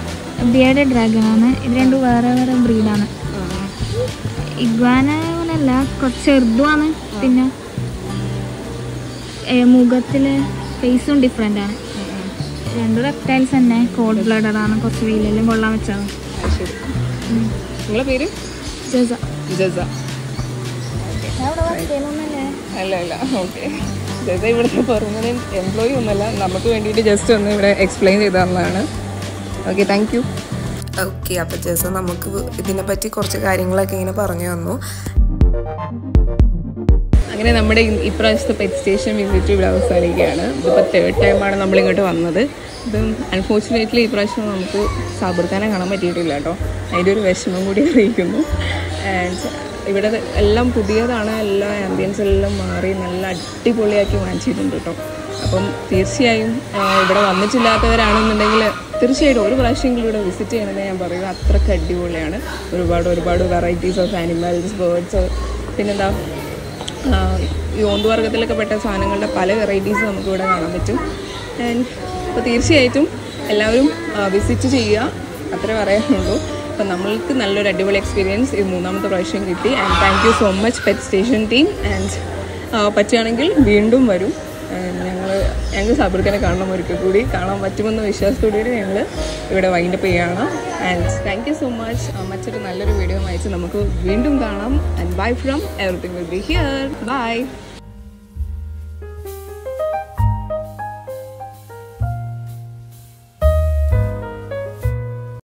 ബിയർഡ് ഡ്രാഗൺ ആണ് ഇത് രണ്ടും വേറെ വേറെ ബ്രീഡാണ് ഇഗ്വാന പോലല്ല കുറച്ച് ചെറുതുമാണ് പിന്നെ ഏ, മുഖത്തില് ഫേസും ഡിഫറെൻ്റ് ആണ് രണ്ടും റെപ്റ്റൈൽസ് തന്നെ കോൾഡ് ബ്ലഡഡ് ആണ് കുറച്ച് വെയിലെല്ലാം കൊള്ളാൻ വെച്ചാണ് ശരി നിങ്ങളെ പേര് ജസ ജസ അവിടെ വസ്തുന്നല്ലേ അല്ല അല്ല ഓക്കെ ചേച്ച ഇവിടുത്തെ പെർമനൻറ്റ് എംപ്ലോയി ഒന്നല്ല നമുക്ക് വേണ്ടിയിട്ട് ജസ്റ്റ് ഒന്ന് ഇവിടെ എക്സ്പ്ലെയിൻ ചെയ്ത് തന്നതാണ് ഓക്കെ താങ്ക് യു ഓക്കെ അപ്പോൾ ജേസ നമുക്ക് ഇതിനെപ്പറ്റി കുറച്ച് കാര്യങ്ങളൊക്കെ ഇങ്ങനെ പറഞ്ഞു തന്നു അങ്ങനെ നമ്മുടെ ഈ- ഇപ്രാവശ്യത്തെ പെറ്റ് സ്റ്റേഷൻ വിസിറ്റ് ഇവിടെ അവസാനിക്കുകയാണ് ഇതിപ്പോൾ തേർഡ് ടൈമാണ് നമ്മൾ ഇങ്ങോട്ട് വന്നത് ഇത് അൺഫോർച്ചുനേറ്റ്ലി ഇപ്രാവശ്യം നമുക്ക് സാബർഖാനെ കാണാൻ പറ്റിയിട്ടില്ല കേട്ടോ അതിൻ്റെ ഒരു വിഷമം കൂടി അറിയിക്കുന്നു ആൻഡ് ഇവിടെ എല്ലാം പുതിയതാണ് എല്ലാ ആംബിയൻസ് എല്ലാം മാറി നല്ല അടിപൊളിയാക്കി വാങ്ങിച്ചിട്ടുണ്ട് കേട്ടോ അപ്പം തീർച്ചയായും ആ, ഇവിടെ വന്നിട്ടില്ലാത്തവരാണെന്നുണ്ടെങ്കിൽ തീർച്ചയായിട്ടും ഒരു പ്രാവശ്യമെങ്കിലും ഇവിടെ വിസിറ്റ് ചെയ്യണമെന്ന് ഞാൻ പറയും അത്രയ്ക്ക് അടിപൊളിയാണ് ഒരുപാട് ഒരുപാട് വെറൈറ്റീസ് ഓഫ് ആനിമൽസ് ബേർഡ്സ് പിന്നെന്താ ആ, ഈ ഓന്തുവർഗത്തിലൊക്കെ പെട്ട സാധനങ്ങളുടെ പല വെറൈറ്റീസ് നമുക്ക് ഇവിടെ കാണാൻ പറ്റും ആൻഡ് അപ്പോൾ തീർച്ചയായിട്ടും എല്ലാവരും വിസിറ്റ് ചെയ്യുക അത്രേ പറയാനുള്ളൂ അപ്പോൾ നമ്മൾക്ക് നല്ലൊരു അടിപൊളി എക്സ്പീരിയൻസ് ഇത് മൂന്നാമത്തെ പ്രാവശ്യം കിട്ടി and thank you so much pet station team and പറ്റുകയാണെങ്കിൽ വീണ്ടും വരും ഞങ്ങൾ ഞങ്ങൾ സബർക്കനെ കാണണം ഒരിക്കൽ കൂടി കാണാൻ പറ്റുമെന്ന വിശ്വാസത്തോടുകൂടി ഞങ്ങൾ ഇവിടെ വൈൻഡപ്പ് ചെയ്യുകയാണ് and thank you so much മറ്റൊരു നല്ലൊരു വീഡിയോ അയച്ച് നമുക്ക് വീണ്ടും കാണാം and bye from everything will be here by